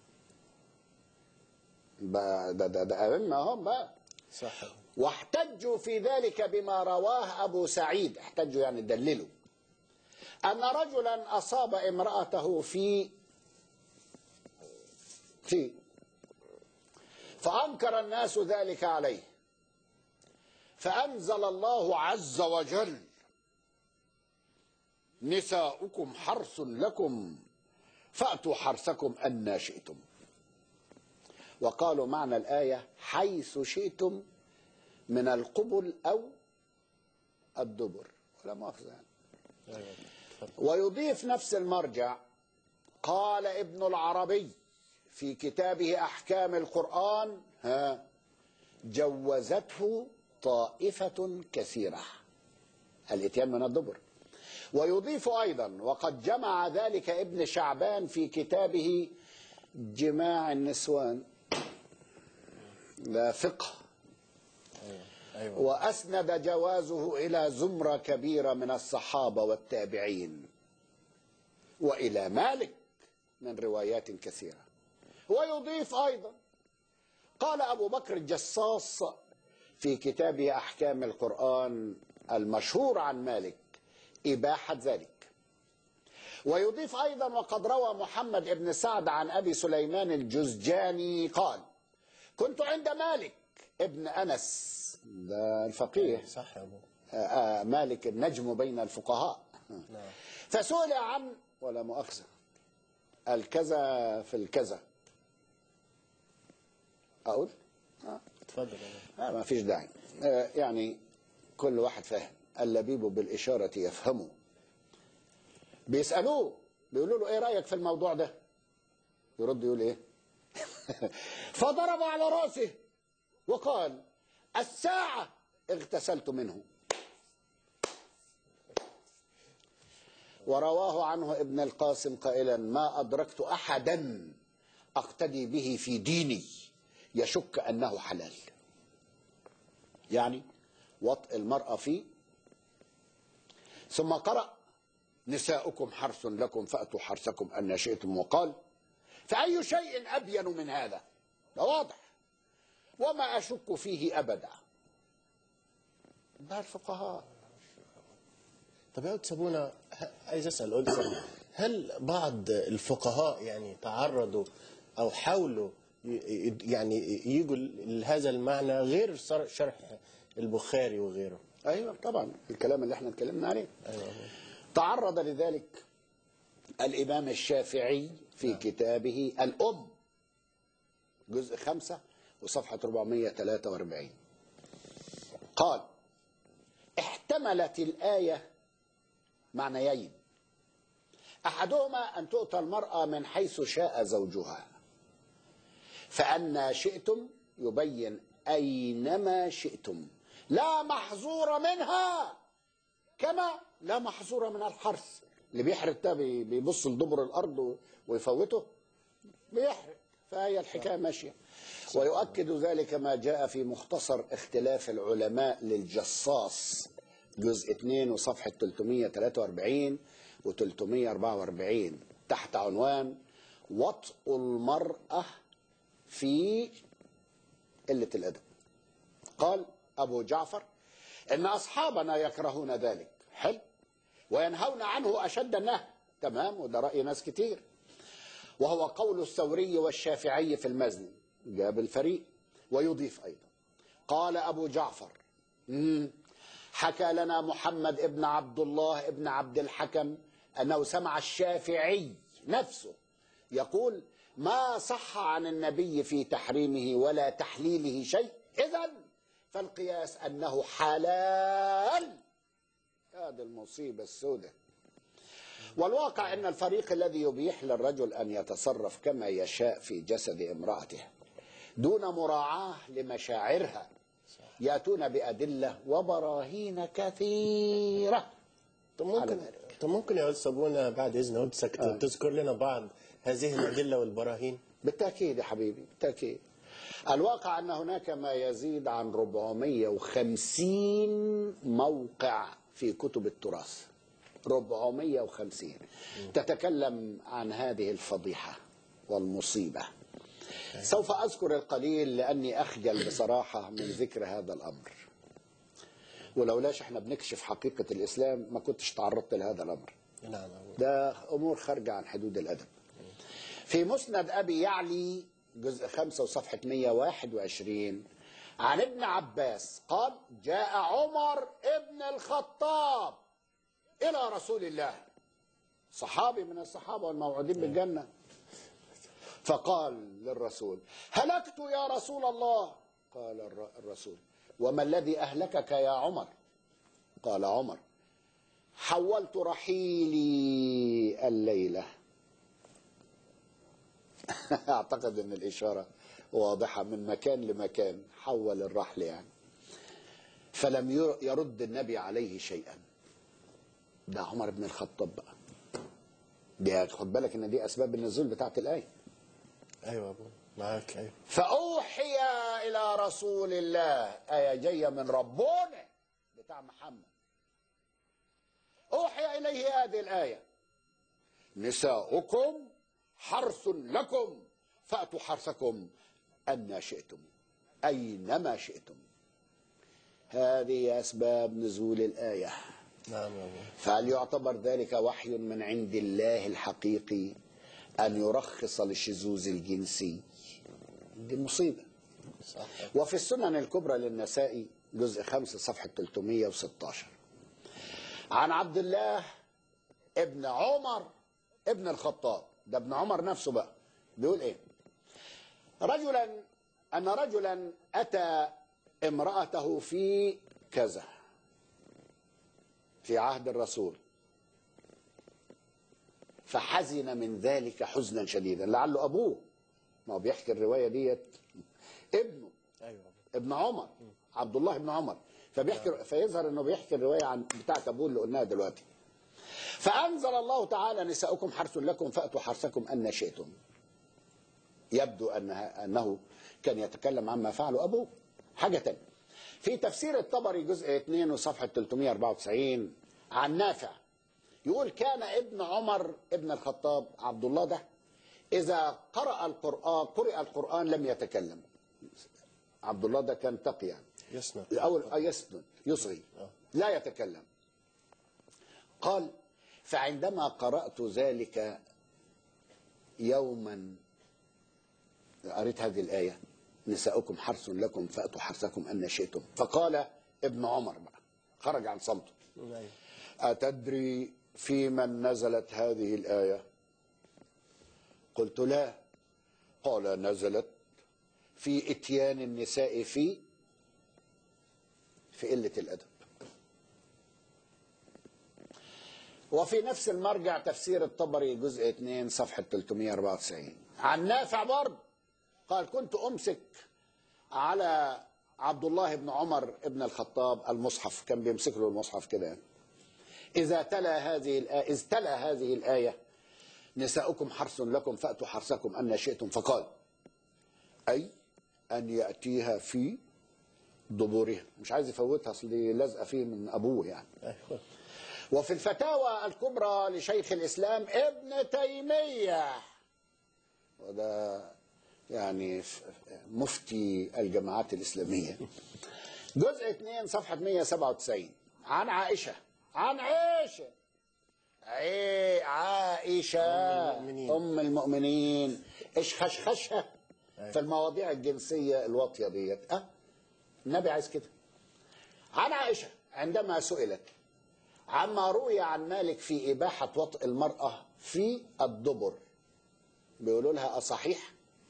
بقى ده ده ده أئمة هم بقى صح يا أبو. واحتجوا في ذلك بما رواه أبو سعيد احتجوا يعني دللوا أن رجلا أصاب امرأته في في فأنكر الناس ذلك عليه فأنزل الله عز وجل نساؤكم حرث لكم فأتوا حرثكم أن شئتم وقالوا معنى الآية حيث شئتم من القبل أو الدبر ولا مؤاخذة يعني. أيوة. تفضل. ويضيف نفس المرجع قال ابن العربي في كتابه أحكام القرآن ها جوزته طائفة كثيرة الاتيان من الدبر ويضيف أيضا وقد جمع ذلك ابن شعبان في كتابه جماع النسوان لا فقه ايوه وأسند جوازه إلى زمرة كبيرة من الصحابة والتابعين وإلى مالك من روايات كثيرة ويضيف أيضا قال أبو بكر الجصاص في كتابه أحكام القرآن المشهور عن مالك إباحة ذلك ويضيف أيضا وقد روى محمد بن سعد عن أبي سليمان الجزجاني قال كنت عند مالك ابن أنس ده الفقيه صح يا ابو آه، آه، مالك النجم بين الفقهاء نعم فسئل عن ولا مؤاخذة الكذا في الكذا أقول آه. تفضل يا ابو آه ما فيش داعي آه يعني كل واحد فاهم اللبيب بالإشارة يفهمه بيسألوه بيقولوا له إيه رأيك في الموضوع ده يرد يقول إيه فضرب على رأسه وقال الساعة اغتسلت منه ورواه عنه ابن القاسم قائلا ما أدركت أحدا أقتدي به في ديني يشك أنه حلال يعني وطء المرأة فيه ثم قرأ نساؤكم حرث لكم فأتوا حرثكم أن شئتم وقال فأي شيء أبين من هذا ده واضح وما أشك فيه أبدا ده الفقهاء طب يا قدس ابونا ه- عايز اسال قدس هل بعض الفقهاء يعني تعرضوا او حاولوا ي- يعني يجوا لهذا المعنى غير صر- شرح البخاري وغيره ايوه طبعا الكلام اللي احنا اتكلمنا عليه تعرض لذلك الامام الشافعي في كتابه الام جزء خمسة وصفحة 443 قال احتملت الآية معنيين أحدهما أن تؤتى المرأة من حيث شاء زوجها فأن شئتم يبين أينما شئتم لا محظور منها كما لا محظور من الحرث اللي بيحرث ده بي- بيبص لدبر الأرض ويفوته بيحرق فهي الحكاية ماشية ويؤكد ذلك ما جاء في مختصر اختلاف العلماء للجصاص جزء 2 وصفحة 343 و 344 تحت عنوان وطء المرأة في قلة الأدب قال أبو جعفر إن أصحابنا يكرهون ذلك حلو وينهون عنه أشد النهي تمام وده رأي ناس كتير وهو قول الثوري والشافعي في المزن جاب الفريق ويضيف أيضا قال أبو جعفر مم. حكى لنا محمد ابن عبد الله ابن عبد الحكم أنه سمع الشافعي نفسه يقول ما صح عن النبي في تحريمه ولا تحليله شيء إذا فالقياس أنه حلال هذه المصيبة السوداء والواقع أن الفريق الذي يبيح للرجل أن يتصرف كما يشاء في جسد امرأته دون مراعاة لمشاعرها يأتون بأدلة وبراهين كثيرة طب على ممكن ذلك. طب ممكن يا استاذ صابونه بعد اذن قدسك آه. تذكر لنا بعض هذه الادله والبراهين بالتأكيد يا حبيبي بالتأكيد الواقع أن هناك ما يزيد عن 450 موقع في كتب التراث 450 تتكلم عن هذه الفضيحة والمصيبة سوف أذكر القليل لأني أخجل بصراحة من ذكر هذا الأمر ولولاش احنا بنكشف حقيقة الإسلام ما كنتش تعرضت لهذا الأمر نعم ده أمور خارجة عن حدود الأدب في مسند أبي يعلي جزء خمسة وصفحة 121 عن ابن عباس قال جاء عمر ابن الخطاب إلى رسول الله صحابي من الصحابة والموعودين بالجنة فقال للرسول هلكت يا رسول الله قال الر- الرسول وما الذي أهلكك يا عمر قال عمر حولت رحيلي الليلة أعتقد أن الإشارة واضحة من مكان لمكان حول الرحل يعني فلم ير- يرد النبي عليه شيئا ده عمر بن الخطاب بقى دي خد بالك ان دي اسباب النزول بتاعت الايه ايوه يا ابو معاك ايوه فأوحي إلى رسول الله آية جاية من ربنا بتاع محمد أوحي إليه هذه الآية نساؤكم حرث لكم فأتوا حرثكم أن شئتم أينما شئتم هذه أسباب نزول الآية نعم يا ابو فهل يعتبر ذلك وحي من عند الله الحقيقي أن يرخص للشذوذ الجنسي دي مصيبة صح وفي السنن الكبرى للنسائي جزء خمسة صفحة 316 عن عبد الله ابن عمر ابن الخطاب ده ابن عمر نفسه بقى بيقول ايه رجلا ان رجلا اتى امرأته في كذا في عهد الرسول فحزن من ذلك حزنا شديدا لعله ابوه ما هو بيحكي الروايه ديت ابنه ايوه يا أبو. ابن عمر عبد الله بن عمر فبيحكي فيظهر انه بيحكي الروايه عن بتاعت ابوه اللي قلناها دلوقتي فانزل الله تعالى نساؤكم حرث لكم فاتوا حرثكم ان شئتم يبدو انها انه كان يتكلم عما فعله ابوه حاجه تانية في تفسير الطبري جزء 2 وصفحه 394 عن نافع يقول كان ابن عمر ابن الخطاب عبد الله ده اذا قرأ القرآن قرئ القرآن لم يتكلم عبد الله ده كان تقي يعني يسمع الأول آه يسند يصغي لا يتكلم قال فعندما قرأت ذلك يوما قريت هذه الآية نساؤكم حرث لكم فأتوا حرثكم أن شئتم فقال ابن عمر بقى خرج عن صمته أيوة. أتدري في من نزلت هذه الآية قلت لا قال نزلت في إتيان النساء في في قلة الأدب وفي نفس المرجع تفسير الطبري جزء 2 صفحة 394 عن نافع برضه قال كنت أمسك على عبد الله بن عمر بن الخطاب المصحف كان بيمسك له المصحف كده يعني. إذا تلا هذه الآية إذ تلا هذه الآية نساؤكم حرث لكم فأتوا حرثكم أن شئتم فقال أي أن يأتيها في ضبورها مش عايز يفوتها أصل دي لازقة فيه من أبوه يعني أيوة. وفي الفتاوى الكبرى لشيخ الإسلام ابن تيمية وده يعني ف- مفتي الجماعات الإسلامية جزء 2 صفحة 197 عن عائشة عن عائشة عي- عائشة أم المؤمنين. أم المؤمنين إيش خشخشها في المواضيع الجنسية الواطية ديت أه النبي عايز كده عن عائشة عندما سئلت عما روي عن مالك في إباحة وطئ المرأة في الدبر بيقولوا لها أصحيح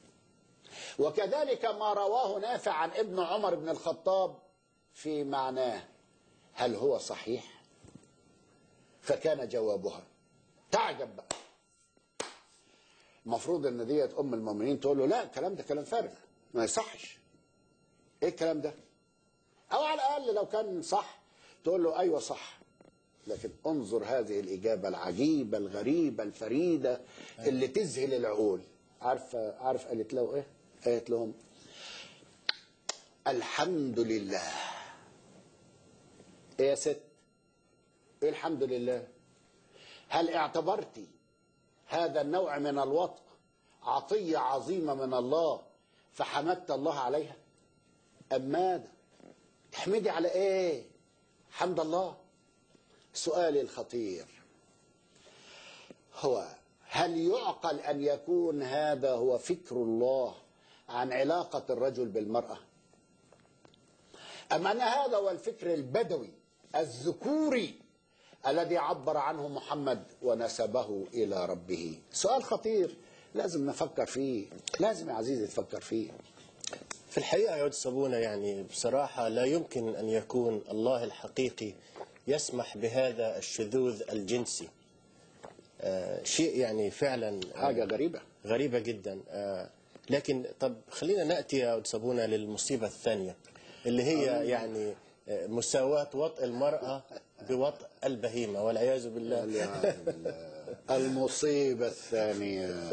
وكذلك ما رواه نافع عن ابن عمر بن الخطاب في معناه هل هو صحيح فكان جوابها تعجب بقى المفروض ان ديت ام المؤمنين تقول له لا الكلام ده كلام فارغ ما يصحش ايه الكلام ده او على الاقل لو كان صح تقول له ايوه صح لكن انظر هذه الاجابه العجيبه الغريبه الفريده اللي تذهل العقول عارف عارف قالت له ايه قالت لهم الحمد لله ايه يا ست ايه الحمد لله هل اعتبرتي هذا النوع من الوطء عطيه عظيمه من الله فحمدت الله عليها أم ماذا تحمدي على ايه حمد الله سؤالي الخطير هو هل يعقل ان يكون هذا هو فكر الله عن علاقه الرجل بالمراه ام ان هذا هو الفكر البدوي الذكوري الذي عبر عنه محمد ونسبه الى ربه سؤال خطير لازم نفكر فيه لازم يا عزيزي تفكر فيه في الحقيقة يا صابونة يعني بصراحة لا يمكن أن يكون الله الحقيقي يسمح بهذا الشذوذ الجنسي آه شيء يعني فعلا آه، حاجه غريبه غريبة جدا آه لكن طب خلينا نأتي يا صابونة للمصيبة الثانية اللي هي يعني آه، مساواة وطء المرأة بوطء البهيمة والعياذ بالله والعياذ بالله. المصيبة الثانية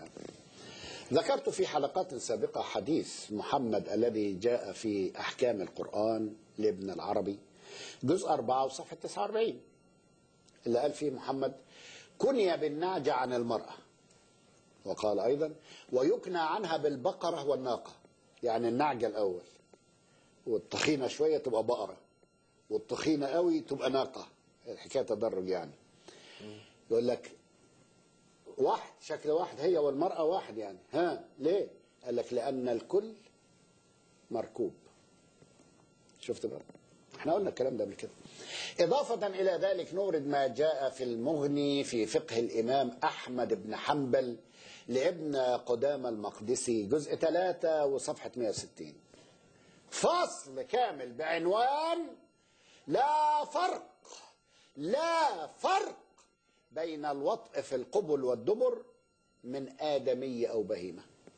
ذكرت في حلقات سابقة حديث محمد الذي جاء في أحكام القرآن لابن العربي جزء أربعة وصفحة 49 اللي قال فيه محمد كني بالنعج عن المرأة وقال أيضا ويكنى عنها بالبقرة والناقة يعني النعجة الأول والطخينة شوية تبقى بقرة والطخينة قوي تبقى ناقة الحكاية تدرج يعني يقول لك واحد شكل واحد هي والمرأة واحد يعني ها ليه قال لك لأن الكل مركوب شفت بقى احنا قلنا الكلام ده قبل كده إضافة إلى ذلك نورد ما جاء في المغني في فقه الإمام أحمد بن حنبل لابن قدامى المقدسي جزء 3 وصفحة 160 فصل كامل بعنوان لا فرق لا فرق بين الوطء في القبل والدبر من آدمية أو بهيمة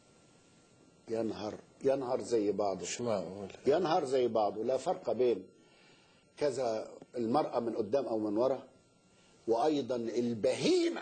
ينهر ينهر زي بعضه مش معقول ينهر زي بعضه لا فرق بين كذا المرأة من قدام أو من ورا وأيضا البهيمة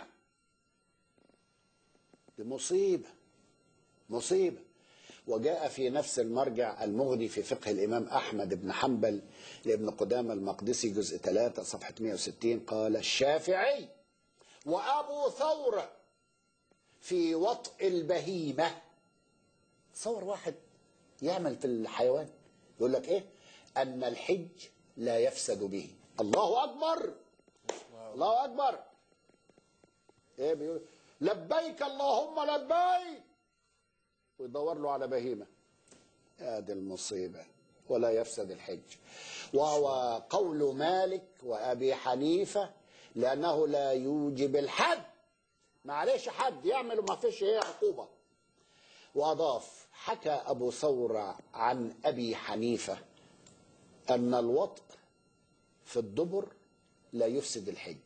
دي مصيبة مصيبة وجاء في نفس المرجع المغني في فقه الإمام أحمد بن حنبل لابن قدامى المقدسي جزء 3 صفحة 160 قال الشافعي وأبو ثور في وطء البهيمة تصور واحد يعمل في الحيوان يقول لك ايه ان الحج لا يفسد به الله اكبر الله اكبر ايه بيقول لبيك اللهم لبيك ويدور له على بهيمة هذه المصيبة ولا يفسد الحج وهو قول مالك وأبي حنيفة لأنه لا يوجب الحد معلش حد يعمل وما فيش ايه عقوبة وأضاف حكى أبو ثور عن أبي حنيفة أن الوطء في الدبر لا يفسد الحج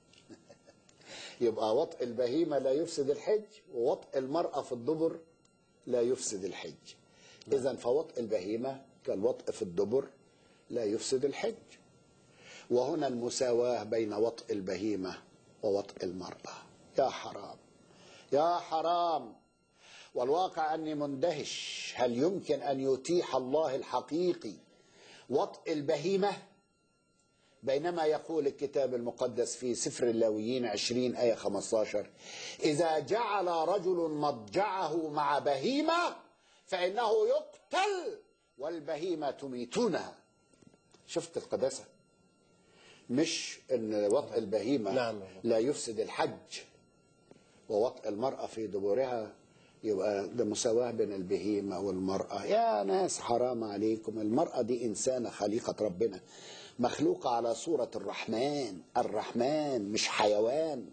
يبقى وطء البهيمة لا يفسد الحج ووطء المرأة في الدبر لا يفسد الحج إذا فوطء البهيمة كالوطء في الدبر لا يفسد الحج وهنا المساواة بين وطء البهيمة ووطء المرأة يا حرام يا حرام والواقع أني مندهش هل يمكن أن يتيح الله الحقيقي وطء البهيمة بينما يقول الكتاب المقدس في سفر اللاويين 20 آية 15 إذا جعل رجل مضجعه مع بهيمة فإنه يقتل والبهيمة تميتونها شفت القداسة مش ان وطء البهيمة نعم. لا يفسد الحج ووطء المرأة في دبورها يبقى ده مساواة بين البهيمة والمرأة يا ناس حرام عليكم المرأة دي إنسانة خليقة ربنا مخلوقة على صورة الرحمن الرحمن مش حيوان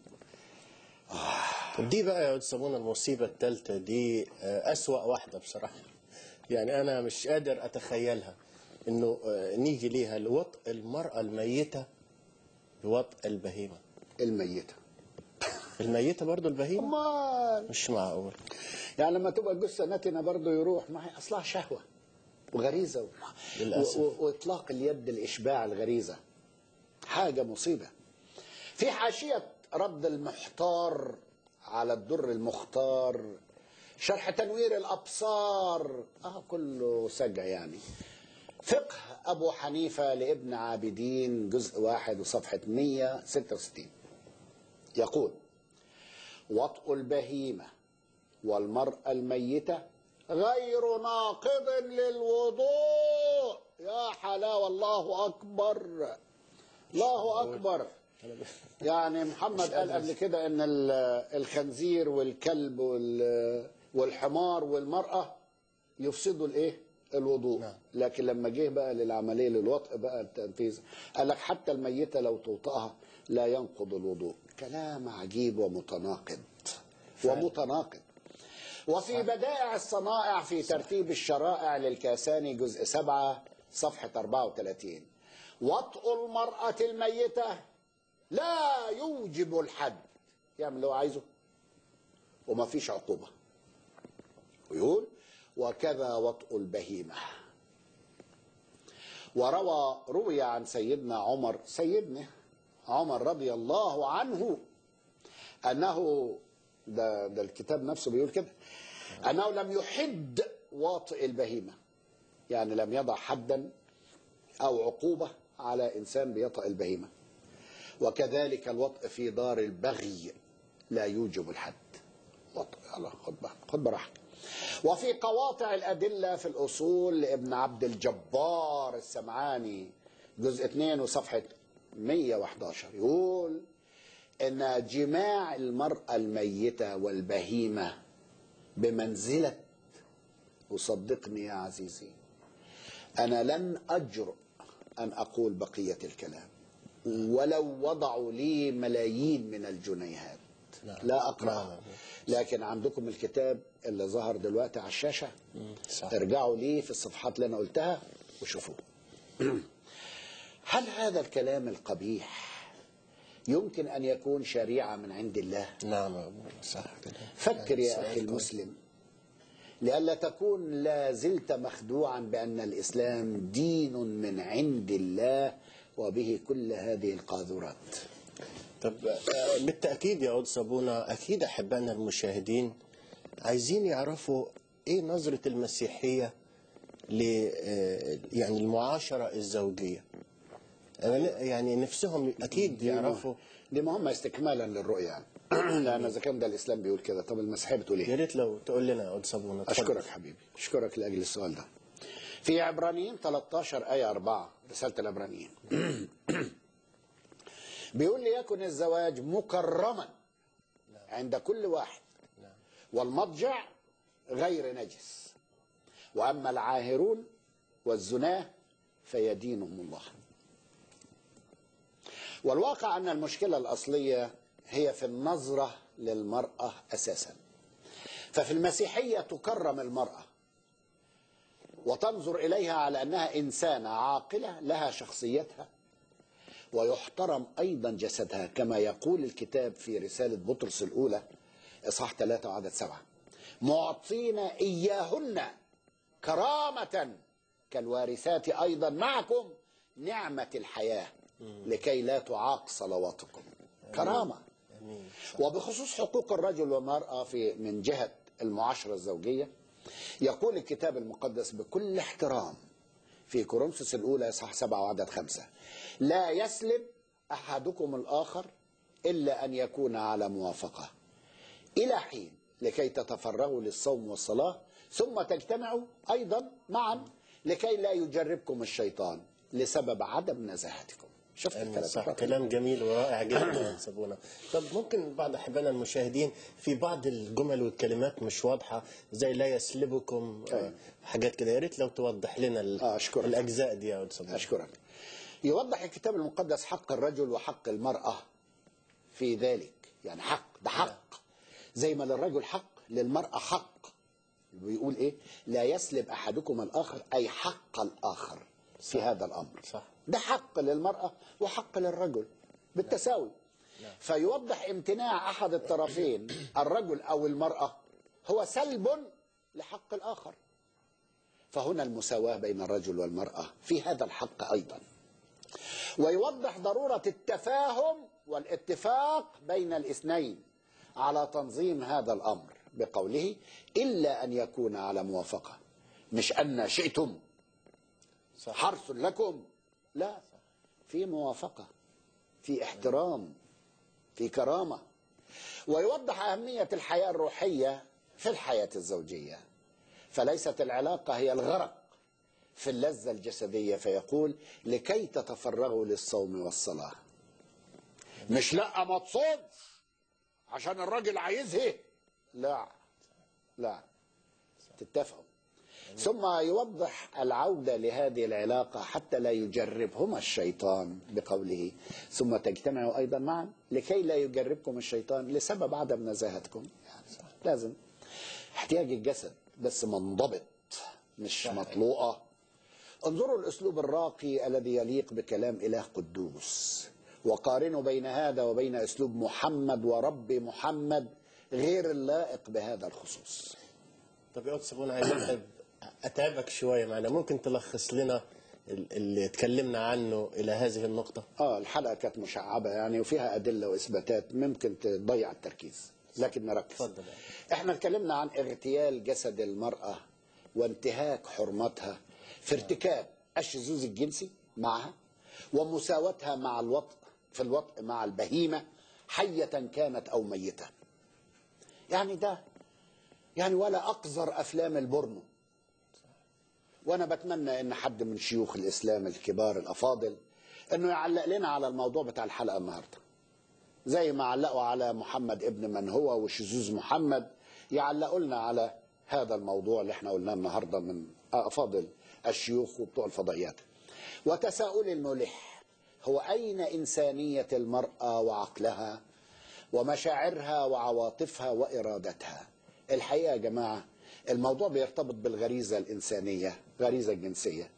دي بقى يا أستاذ صابون المصيبة الثالثة دي آه، أسوأ واحدة بصراحة يعني أنا مش قادر أتخيلها إنه آه، نيجي ليها لوطء المرأة الميتة بوطء البهيمة الميتة الميتة برضو البهيمة أمال مش معقول يعني لما تبقى جثة نتنة برضه يروح ما هي أصلها شهوة وغريزة و... للأسف. و... وإطلاق اليد لإشباع الغريزة حاجة مصيبة في حاشية رد المحتار على الدر المختار شرح تنوير الأبصار آه كله سجع يعني فقه أبو حنيفة لابن عابدين جزء واحد وصفحة 166 يقول وطء البهيمة والمرأة الميتة غير ناقض للوضوء يا حلاوة الله أكبر الله أكبر يعني محمد قال قبل كده ان ال- الخنزير والكلب وال- والحمار والمرأة يفسدوا الايه الوضوء نعم. لكن لما جه بقى للعملية للوطء بقى التنفيذ قال لك حتى الميتة لو توطأها لا ينقض الوضوء كلام عجيب ومتناقض ومتناقض وفي بدائع الصنائع في ترتيب الشرائع للكاساني جزء سبعة صفحة 34 وطء المرأة الميتة لا يوجب الحد يعمل اللي هو عايزه وما فيش عقوبة ويقول وكذا وطء البهيمة وروى روي عن سيدنا عمر سيدنا عمر رضي الله عنه أنه ده, ده الكتاب نفسه بيقول كده أنه لم يحد واطئ البهيمة يعني لم يضع حدا أو عقوبة على إنسان بيطأ البهيمة وكذلك الوطء في دار البغي لا يوجب الحد وطء يلا خد بقى خد براحتك وفي قواطع الأدلة في الأصول لابن عبد الجبار السمعاني جزء 2 وصفحة 111 يقول ان جماع المرأة الميتة والبهيمة بمنزلة وصدقني يا عزيزي أنا لن أجرؤ أن أقول بقية الكلام ولو وضعوا لي ملايين من الجنيهات نعم. لا أقرأ نعم. لكن عندكم الكتاب اللي ظهر دلوقتي على الشاشة صح. ارجعوا ليه في الصفحات اللي أنا قلتها وشوفوه هل هذا الكلام القبيح يمكن أن يكون شريعة من عند الله نعم يا أبو صح كده فكر يا سؤال أخي كويس. المسلم لئلا تكون لا زلت مخدوعا بأن الإسلام دين من عند الله وبه كل هذه القاذورات طب آه، بالتأكيد يا أود صابونة أكيد أحبائنا المشاهدين عايزين يعرفوا إيه نظرة المسيحية ل آه، يعني المعاشرة الزوجية أنا ن- يعني نفسهم أكيد يعرفوا دي مهمة استكمالا للرؤية لأن إذا كان ده الإسلام بيقول كده طب المسيحية بتقول إيه؟ يا ريت لو تقول لنا يا أود صابونة اتفضل. أشكرك حبيبي أشكرك لأجل السؤال ده في عبرانيين 13 آية 4 رسالة العبرانيين بيقول ليكن الزواج مكرما عند كل واحد والمضجع غير نجس وأما العاهرون والزناه فيدينهم الله والواقع أن المشكلة الأصلية هي في النظرة للمرأة أساسا ففي المسيحية تكرم المرأة وتنظر إليها على أنها إنسانة عاقلة لها شخصيتها ويحترم أيضا جسدها كما يقول الكتاب في رسالة بطرس الأولى إصحاح 3 وعدد 7 معطين إياهن كرامة كالوارثات أيضا معكم نعمة الحياة لكي لا تعاق صلواتكم كرامة امين صح. وبخصوص حقوق الرجل والمرأة في من جهة المعاشرة الزوجية يقول الكتاب المقدس بكل احترام في كورنثوس الأولى إصحاح 7 وعدد خمسة لا يسلب أحدكم الآخر إلا أن يكون على موافقة إلى حين لكي تتفرغوا للصوم والصلاة ثم تجتمعوا أيضا معا لكي لا يجربكم الشيطان لسبب عدم نزاهتكم شفت أمين الثلاث صح مرات؟ كلام جميل ورائع جدا سابونا طب ممكن بعض احبائنا المشاهدين في بعض الجمل والكلمات مش واضحه زي لا يسلبكم آه، حاجات كده يا ريت لو توضح لنا ال- آه، أشكرك. الاجزاء دي يا استاذ أشكرك يوضح الكتاب المقدس حق الرجل وحق المرأة في ذلك يعني حق ده حق زي ما للرجل حق للمرأة حق بيقول إيه لا يسلب أحدكم الآخر أي حق الآخر في هذا الأمر صح. ده حق للمرأة وحق للرجل بالتساوي فيوضح امتناع أحد الطرفين الرجل أو المرأة هو سلب لحق الآخر فهنا المساواة بين الرجل والمرأة في هذا الحق أيضا ويوضح ضرورة التفاهم والاتفاق بين الاثنين على تنظيم هذا الأمر بقوله إلا أن يكون على موافقة مش أن شئتم صح. حرث لكم لا في موافقة في احترام في كرامة ويوضح أهمية الحياة الروحية في الحياة الزوجية فليست العلاقة هي الغرق في اللذة الجسدية فيقول لكي تتفرغوا للصوم والصلاة مش لا ما تصومش عشان الراجل عايزها لا لا تتفقوا ثم يوضح العودة لهذه العلاقة حتى لا يجربهما الشيطان بقوله ثم تجتمعوا أيضا معا لكي لا يجربكم الشيطان لسبب عدم نزاهتكم يعني لازم احتياج الجسد بس منضبط مش مطلوقة انظروا الأسلوب الراقي الذي يليق بكلام إله قدوس وقارنوا بين هذا وبين أسلوب محمد ورب محمد غير اللائق بهذا الخصوص طب يا استاذ سابونا عايز أتعب اتعبك شويه معنا ممكن تلخص لنا ال- اللي اتكلمنا عنه الى هذه النقطه اه الحلقه كانت مشعبه يعني وفيها ادله واثباتات ممكن تضيع التركيز لكن نركز اتفضل. احنا اتكلمنا عن اغتيال جسد المراه وانتهاك حرمتها في ارتكاب الشذوذ الجنسي معها ومساواتها مع الوطء في الوطء مع البهيمه حيه كانت او ميته يعني ده يعني ولا اقذر افلام البورنو وانا بتمنى ان حد من شيوخ الاسلام الكبار الافاضل انه يعلق لنا على الموضوع بتاع الحلقه النهارده زي ما علقوا على محمد ابن من هو وشذوذ محمد يعلقوا لنا على هذا الموضوع اللي احنا قلناه النهارده من افاضل الشيوخ وبتوع الفضائيات وتساؤل الملح هو اين انسانيه المراه وعقلها ومشاعرها وعواطفها وارادتها الحقيقه يا جماعه الموضوع بيرتبط بالغريزه الانسانيه غريزه الجنسيه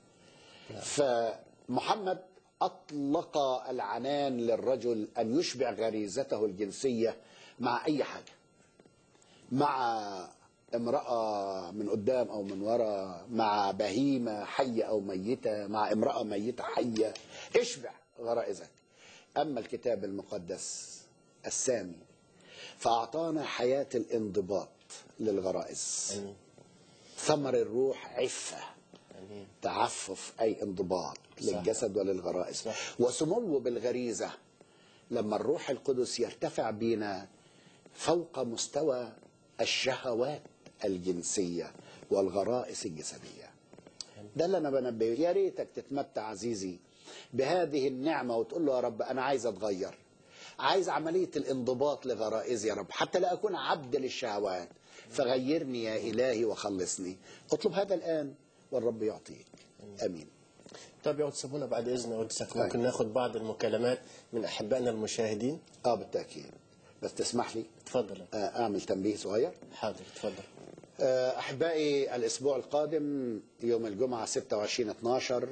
فمحمد اطلق العنان للرجل ان يشبع غريزته الجنسيه مع اي حاجه مع امرأة من قدام أو من وراء مع بهيمة حية أو ميتة مع امرأة ميتة حية اشبع غرائزك أما الكتاب المقدس السامي فأعطانا حياة الانضباط للغرائز امين ثمر الروح عفة امين تعفف أي انضباط للجسد وللغرائز صح. وسمو بالغريزة لما الروح القدس يرتفع بينا فوق مستوى الشهوات الجنسية والغرائز الجسدية ده اللي أنا بنبهه يا ريتك تتمتع عزيزي بهذه النعمة وتقول له يا رب أنا عايز أتغير عايز عملية الانضباط لغرائزي يا رب حتى لا أكون عبد للشهوات فغيرني يا إلهي وخلصني اطلب هذا الآن والرب يعطيك أمين طب يا قدس ابونا بعد اذن قدسك أيوة. ممكن ناخد بعض المكالمات من احبائنا المشاهدين آه بالتأكيد بس تسمح لي اتفضل آه، أعمل تنبيه صغير حاضر اتفضل آه، أحبائي الأسبوع القادم يوم الجمعة 26 12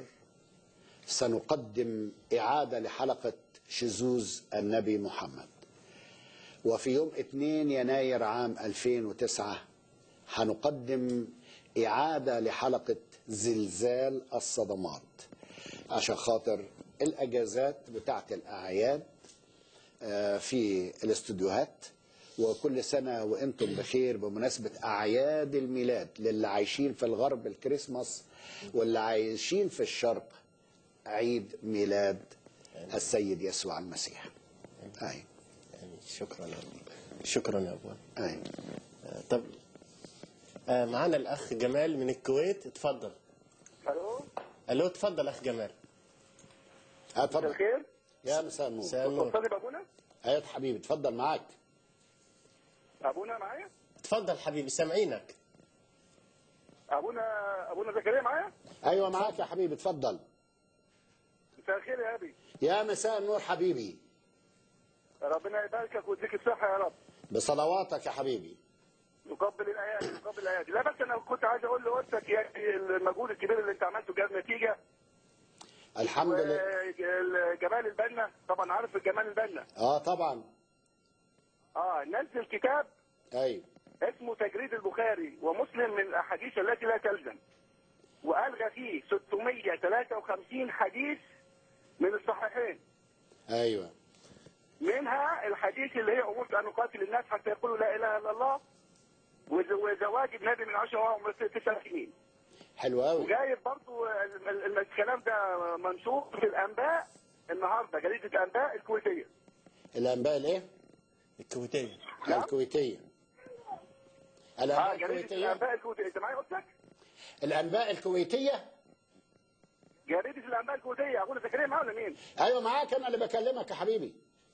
سنقدم إعادة لحلقة شذوذ النبي محمد وفي يوم 2 يناير عام 2009 هنقدم إعادة لحلقة زلزال الصدمات عشان خاطر الأجازات بتاعت الأعياد آه، في الاستوديوهات وكل سنة وانتم بخير بمناسبة أعياد الميلاد للي عايشين في الغرب الكريسماس واللي عايشين في الشرق عيد ميلاد السيد يسوع المسيح أي يعني شكرا يا رب شكرا يا ابونا أي آه، طب آه، معانا الاخ جمال من الكويت اتفضل الو الو اتفضل اخ جمال آه، اتفضل الخير يا مساء النور مساء النور متصل بابونا ايوه حبيبي اتفضل معاك ابونا معايا اتفضل حبيبي سامعينك ابونا ابونا زكريا معايا ايوه معاك يا حبيبي اتفضل مساء الخير يا ابي يا مساء النور حبيبي ربنا يباركك ويديك الصحه يا رب بصلواتك يا حبيبي يقبل الايات يقبل الايات لا بس انا كنت عايز اقول لقدسك يا أخي المجهود الكبير اللي انت عملته جاب نتيجه الحمد لله وجمال البنا طبعا عارف الجمال البنا اه طبعا اه نزل كتاب ايوه اسمه تجريد البخاري ومسلم من الاحاديث التي لا تلزم والغى فيه 653 حديث من الصحيحين ايوه منها الحديث اللي هي امرت ان اقاتل الناس حتى يقولوا لا اله الا الله وز- وزواج ابن من عشر وهو عمره تسع سنين حلو قوي وجايب برضو ال- ال- ال- الكلام ده منشور في الانباء النهارده جريده الانباء الكويتيه الانباء الايه الكويتية نعم. الكويتيه اه الانباء جريده الكويتيه الانباء الكويتيه انت معايا قلت لك الانباء الكويتيه جريده الانباء الكويتيه اقول زكريا معاه ولا مين؟ ايوه معاك انا اللي بكلمك يا حبيبي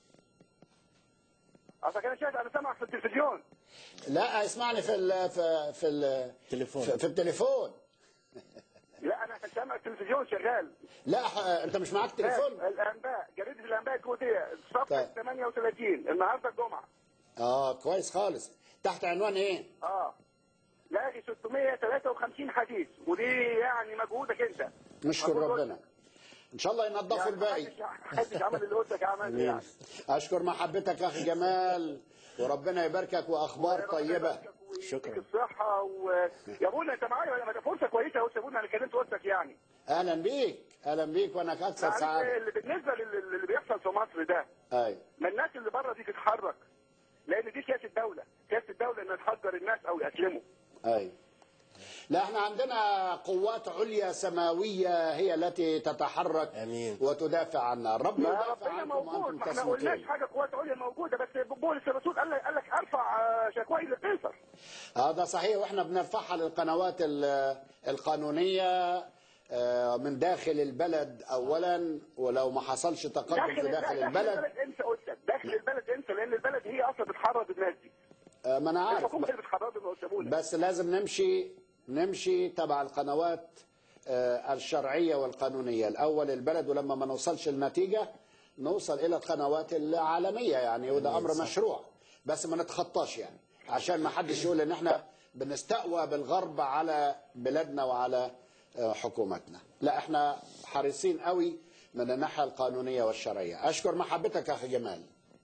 اصل انا شاهد انا سامع في التلفزيون لا اسمعني في ال في في ال تليفون. في, في التليفون لا انا سامع التلفزيون شغال لا ح- انت مش معاك تليفون الانباء جريده الانباء الكويتيه صفحه طيب. 38 النهارده الجمعه اه كويس خالص تحت عنوان ايه اه لاقي 653 حديث ودي يعني مجهودك انت نشكر أقول ربنا ان شاء الله ينظفوا يعني الباقي محدش- محدش عمل اللي قلتك عمل يعني اشكر محبتك يا اخي جمال وربنا يباركك واخبار طيبه شكراً. يديك الصحة و... يا ابونا انت معايا ولا ما ده فرصة كويسة يا ابونا انا كلمت قلتك يعني اهلا بيك اهلا بيك وانا اكثر يعني سعاده اللي بالنسبة لل- اللي بيحصل في مصر ده ايوه ما الناس اللي بره دي تتحرك لان دي سياسة الدولة سياسة الدولة انها تحجر الناس او يأسلموا ايوه لا احنا عندنا قوات عليا سماويه هي التي تتحرك آمين. وتدافع عنا الرب ما يدافع ربنا عنكم موجود وانتم ما احنا قلناش تصمتون حاجة قوات عليا موجودة بس بولس الرسول قال لك قال لك ارفع آه، شكواي لقيصر هذا صحيح واحنا بنرفعها للقنوات ال- القانونيه آه، من داخل البلد اولا ولو ما حصلش تقدم في داخل البلد البلد انسى قلت داخل البلد انسى لان البلد هي اصلا بتحرض الناس دي آه، ما انا عارف الحكومة هي اللي بتحرضهم ويسيبونا بس لازم نمشي نمشي تبع القنوات آه، الشرعية والقانونية الأول البلد ولما ما نوصلش النتيجة نوصل إلى القنوات العالمية يعني وده أمر مشروع بس ما نتخطاش يعني عشان ما حدش يقول إن إحنا بنستقوى بالغرب على بلادنا وعلى آه، حكومتنا لا إحنا حريصين قوي من الناحية القانونية والشرعية أشكر محبتك يا أخي جمال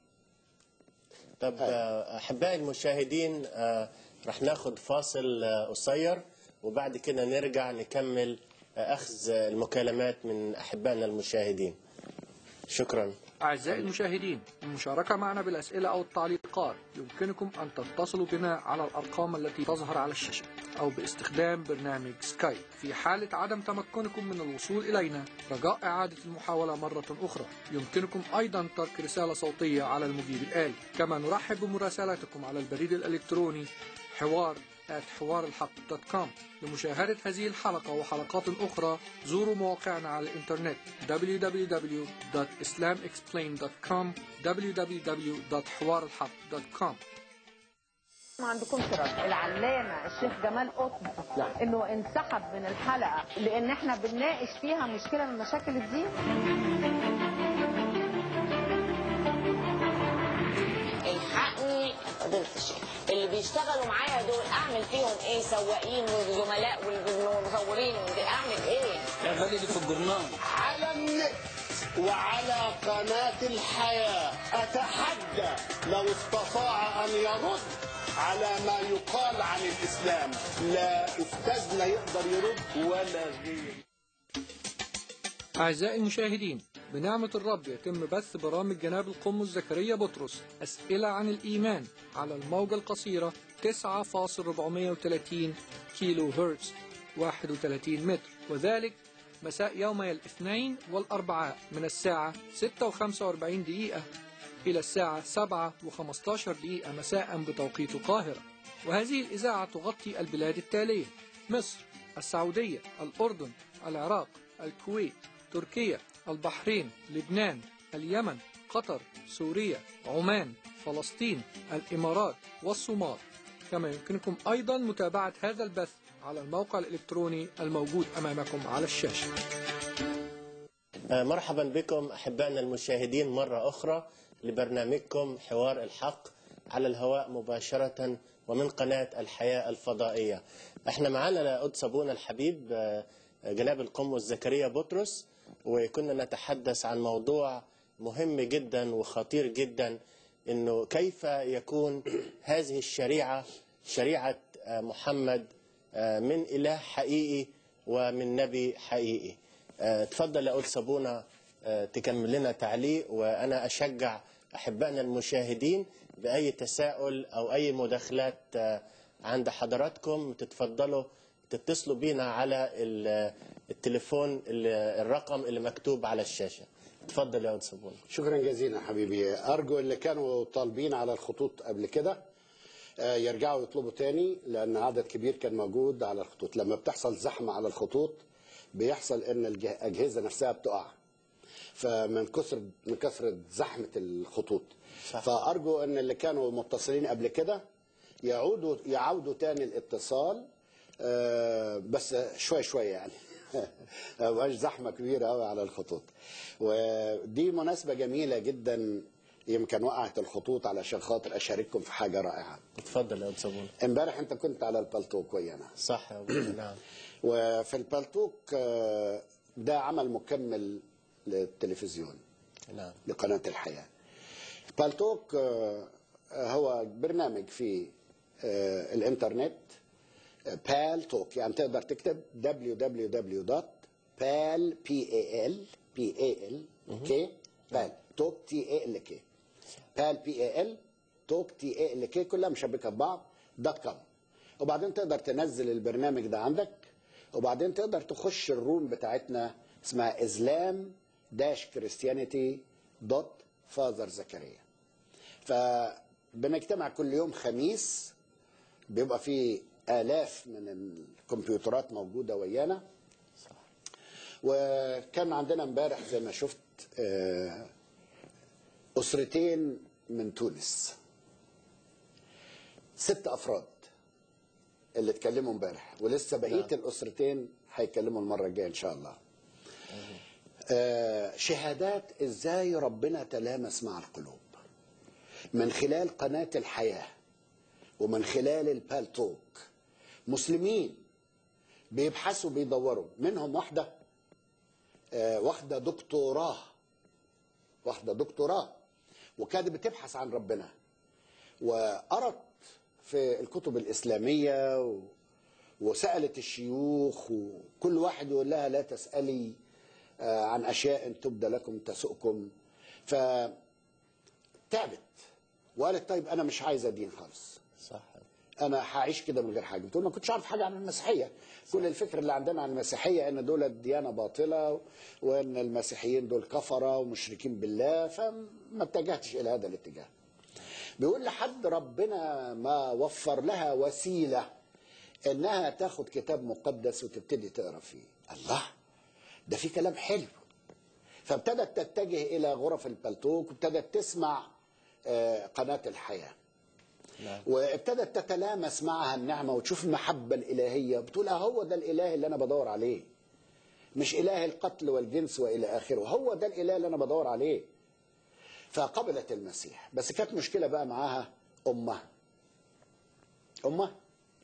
طب آه، احبائي المشاهدين آه، رح ناخد فاصل آه، قصير وبعد كده نرجع نكمل آه، اخذ المكالمات من احبائنا المشاهدين شكرا أعزائي المشاهدين المشاركة معنا بالأسئلة أو التعليقات يمكنكم أن تتصلوا بنا على الأرقام التي تظهر على الشاشة أو باستخدام برنامج سكايب في حالة عدم تمكنكم من الوصول إلينا رجاء إعادة المحاولة مرة أخرى يمكنكم أيضا ترك رسالة صوتية على المجيب الآلي كما نرحب بمراسلاتكم على البريد الإلكتروني حوار at حوار الحق دوت كوم لمشاهدة هذه الحلقة وحلقات أخرى زوروا مواقعنا على الإنترنت www.islamexplained.com www.حوارالحق.com ما عندكمش رد العلامه الشيخ جمال قطب انه انسحب من الحلقه لان احنا بنناقش فيها مشكله من مشاكل الدين الحقني يا فضيلة الشيخ اللي بيشتغلوا معايا دول اعمل فيهم ايه سواقين وزملاء والمصورين ودي اعمل ايه الراجل اللي في الجرنان على النت وعلى قناة الحياة أتحدى لو استطاع أن يرد على ما يقال عن الإسلام لا أستاذنا يقدر يرد ولا غير أعزائي المشاهدين بنعمة الرب يتم بث برامج جناب القمص زكريا بطرس أسئلة عن الإيمان على الموجة القصيرة 9.430 كيلو هرتز 31 متر وذلك مساء يومي الاثنين والأربعاء من الساعة 6:45 دقيقة إلى الساعة 7:15 دقيقة مساء بتوقيت القاهرة وهذه الإذاعة تغطي البلاد التالية مصر السعودية الأردن العراق الكويت تركيا البحرين لبنان اليمن قطر سوريا عمان فلسطين الإمارات والصومال كما يمكنكم أيضا متابعة هذا البث على الموقع الإلكتروني الموجود أمامكم على الشاشة آه، مرحبا بكم احبائنا المشاهدين مره اخرى لبرنامجكم حوار الحق على الهواء مباشره ومن قناه الحياه الفضائيه. احنا معانا لقدس ابونا الحبيب آه، جناب القمص زكريا بطرس وكنا نتحدث عن موضوع مهم جدا وخطير جدا انه كيف يكون هذه الشريعه شريعه آه، محمد آه، من اله حقيقي ومن نبي حقيقي. آه، تفضل يا قدس ابونا آه، تكمل لنا تعليق وانا اشجع احبائنا المشاهدين باي تساؤل او اي مداخلات آه، عند حضراتكم تتفضلوا تتصلوا بينا على ال- التليفون ال- الرقم اللي مكتوب على الشاشه تفضل يا قدس ابونا شكرا جزيلا حبيبي أرجو اللي كانوا طالبين على الخطوط قبل كده آه، يرجعوا يطلبوا تاني لأن عدد كبير كان موجود على الخطوط لما بتحصل زحمة على الخطوط بيحصل إن الج- الأجهزة نفسها بتقع فمن كثر من كثرة زحمة الخطوط صح. فأرجو إن اللي كانوا متصلين قبل كده يعودوا يعودوا تاني الاتصال آه، بس شوي شوي يعني ما بقاش زحمه كبيره قوي على الخطوط ودي مناسبه جميله جدا يمكن وقعت الخطوط علشان خاطر اشارككم في حاجه رائعه تفضل يا قدس ابونا امبارح انت كنت على البلتوك ويانا صح يا ابونا نعم وفي البلتوك آه، ده عمل مكمل للتلفزيون نعم لقناة الحياة بالتوك آه، هو برنامج في آه، الانترنت بال توك يعني تقدر تكتب www.pal p a l p a l k بال توك تي اي ال كي بال بي اي ال توك تي اي ال كي كلها مشبكه ببعض دوت كوم وبعدين تقدر تنزل البرنامج ده عندك وبعدين تقدر تخش الروم بتاعتنا اسمها اسلام داش كريستيانيتي دوت فاذر زكريا فبنجتمع كل يوم خميس بيبقى في آلاف من الكمبيوترات موجودة ويانا وكان عندنا امبارح زي ما شفت آه، أسرتين من تونس ست أفراد اللي اتكلموا امبارح ولسه بقية الأسرتين هيتكلموا المرة الجاية إن شاء الله آه، شهادات ازاي ربنا تلامس مع القلوب من خلال قناة الحياة ومن خلال البالتوك مسلمين بيبحثوا بيدوروا منهم واحدة آه، واخدة دكتوراه واخدة دكتوراه وكانت بتبحث عن ربنا وقرت في الكتب الإسلامية و... وسألت الشيوخ وكل واحد يقول لها لا تسألي آه، عن أشياء تبدى لكم تسؤكم فتعبت وقالت طيب أنا مش عايزة دين خالص صح انا هعيش كده من غير حاجه بتقول ما كنتش عارف حاجه عن المسيحيه كل الفكر اللي عندنا عن المسيحيه ان دول ديانه باطله وان المسيحيين دول كفره ومشركين بالله فما اتجهتش الى هذا الاتجاه بيقول لحد ربنا ما وفر لها وسيله انها تاخد كتاب مقدس وتبتدي تقرا فيه الله ده في كلام حلو فابتدت تتجه الى غرف البلتوك وابتدت تسمع آه، قناه الحياه نعم. وابتدت تتلامس معها النعمه وتشوف المحبه الالهيه بتقول اه هو ده الاله اللي انا بدور عليه مش اله القتل والجنس والى اخره هو ده الاله اللي انا بدور عليه فقبلت المسيح بس كانت مشكله بقى معاها امها امها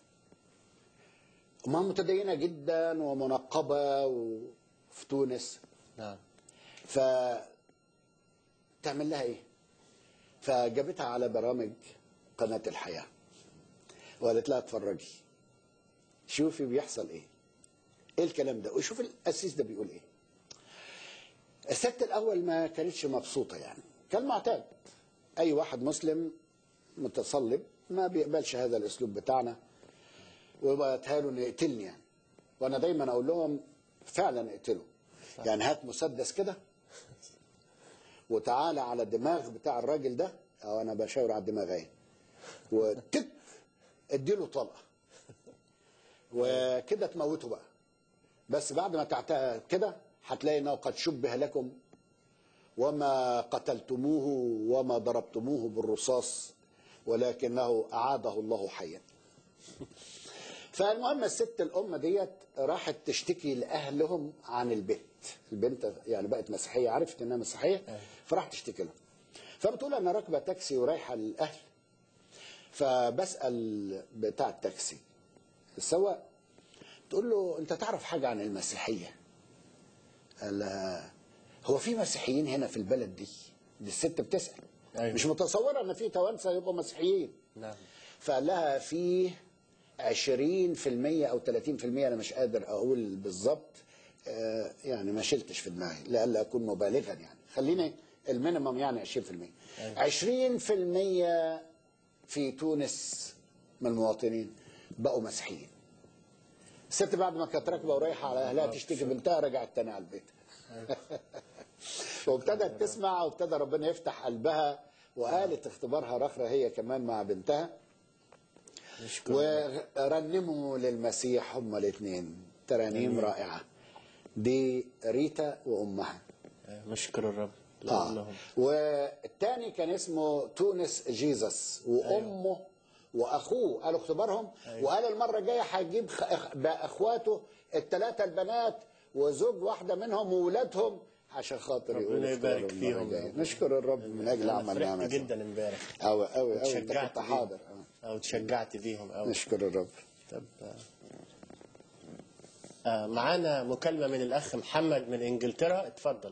امها متدينه جدا ومنقبه وفي تونس نعم ف تعمل لها ايه فجابتها على برامج قناة الحياة وقالت لها اتفرجي شوفي بيحصل ايه ايه الكلام ده وشوف القسيس ده بيقول ايه الست الاول ما كانتش مبسوطة يعني كان معتاد اي واحد مسلم متصلب ما بيقبلش هذا الاسلوب بتاعنا ويبقى له انه يقتلني يعني وانا دايما اقول لهم فعلا اقتله يعني هات مسدس كده وتعالى على الدماغ بتاع الراجل ده او انا بشاور على الدماغ اهي وتك اديله طلقه وكده تموته بقى بس بعد ما تعتها كده هتلاقي انه قد شبه لكم وما قتلتموه وما ضربتموه بالرصاص ولكنه اعاده الله حيا فالمهم الست الام ديت راحت تشتكي لاهلهم عن البنت البنت يعني بقت مسيحيه عرفت انها مسيحيه فراحت تشتكي لهم فبتقول انا راكبه تاكسي ورايحه للاهل فبسال بتاع التاكسي السواق تقول له انت تعرف حاجه عن المسيحيه قال لها هو في مسيحيين هنا في البلد دي دي الست بتسال أيوة. مش متصوره ان في توانسه يبقوا مسيحيين نعم فقال لها في 20% او 30% انا مش قادر اقول بالظبط آه، يعني ما شلتش في دماغي لئلا اكون مبالغا يعني خليني المينيمم يعني 20% 20% في تونس من المواطنين بقوا مسيحيين الست بعد ما كانت راكبه ورايحه على اهلها تشتكي بنتها رجعت تاني على البيت وابتدت تسمع وابتدى ربنا يفتح قلبها وقالت اختبارها رخرة هي كمان مع بنتها نشكر ورنموا للمسيح هما الاثنين ترانيم رائعة دي ريتا وأمها نشكر الرب آه. لأنهم والتاني كان اسمه تونس جيزس وامه واخوه قالوا اختبارهم وقال المره الجايه هيجيب خ- أخ- بقى اخواته الثلاثه البنات وزوج واحده منهم وولادهم عشان خاطر يقول ربنا يبارك اختبارهم المرة فيهم. الجاية. نشكر الرب من اجل أنا عمل فرحت نعمته جدا امبارح قوي قوي قوي انت اتشجعت كنت بيهم. حاضر آه. او تشجعت بيهم أوي نشكر الرب طب آه، معانا مكالمة من الأخ محمد من إنجلترا اتفضل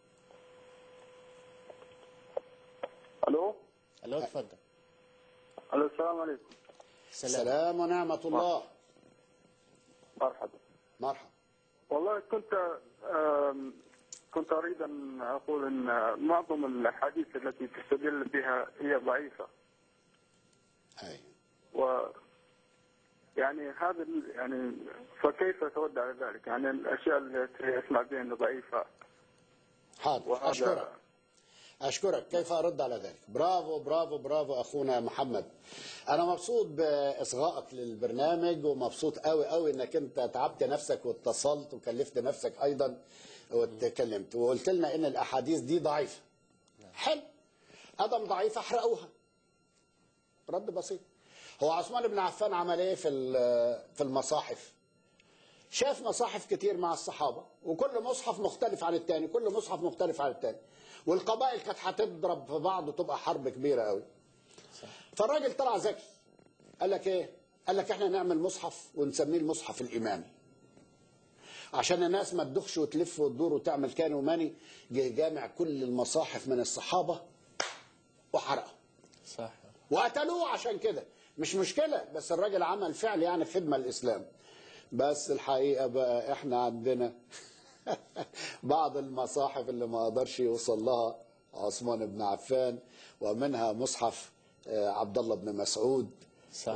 الو ألو اتفضل الو السلام عليكم سلام سلام ونعمه الله مرحبا مرحبا والله كنت آم، كنت اريد ان اقول ان معظم الاحاديث التي تستدل بها هي ضعيفه أي. و يعني هذا ال- يعني فكيف اترد على ذلك؟ يعني الاشياء التي اسمع بها انها ضعيفه حاضر وهذا اشكرك أشكرك كيف أرد على ذلك برافو برافو برافو أخونا محمد أنا مبسوط بإصغائك للبرنامج ومبسوط قوي قوي إنك أنت تعبت نفسك واتصلت وكلفت نفسك أيضا واتكلمت وقلت لنا إن الأحاديث دي ضعيفة حلو أدم ضعيفة احرقوها رد بسيط هو عثمان بن عفان عمل إيه في ال- في المصاحف شاف مصاحف كتير مع الصحابة وكل مصحف مختلف عن التاني كل مصحف مختلف عن التاني والقبائل كانت هتضرب في بعض وتبقى حرب كبيرة قوي فالراجل طلع ذكي قال لك ايه قال لك احنا نعمل مصحف ونسميه المصحف الإمامي عشان الناس ما تدخش وتلف وتدور وتعمل كان وماني جه جامع كل المصاحف من الصحابة وحرقهم صح وقتلوه عشان كده مش مشكلة بس الراجل عمل فعل يعني خدمة الإسلام بس الحقيقة بقى احنا عندنا بعض المصاحف اللي ما قدرش يوصل لها عثمان بن عفان ومنها مصحف آه، عبد الله بن مسعود صح.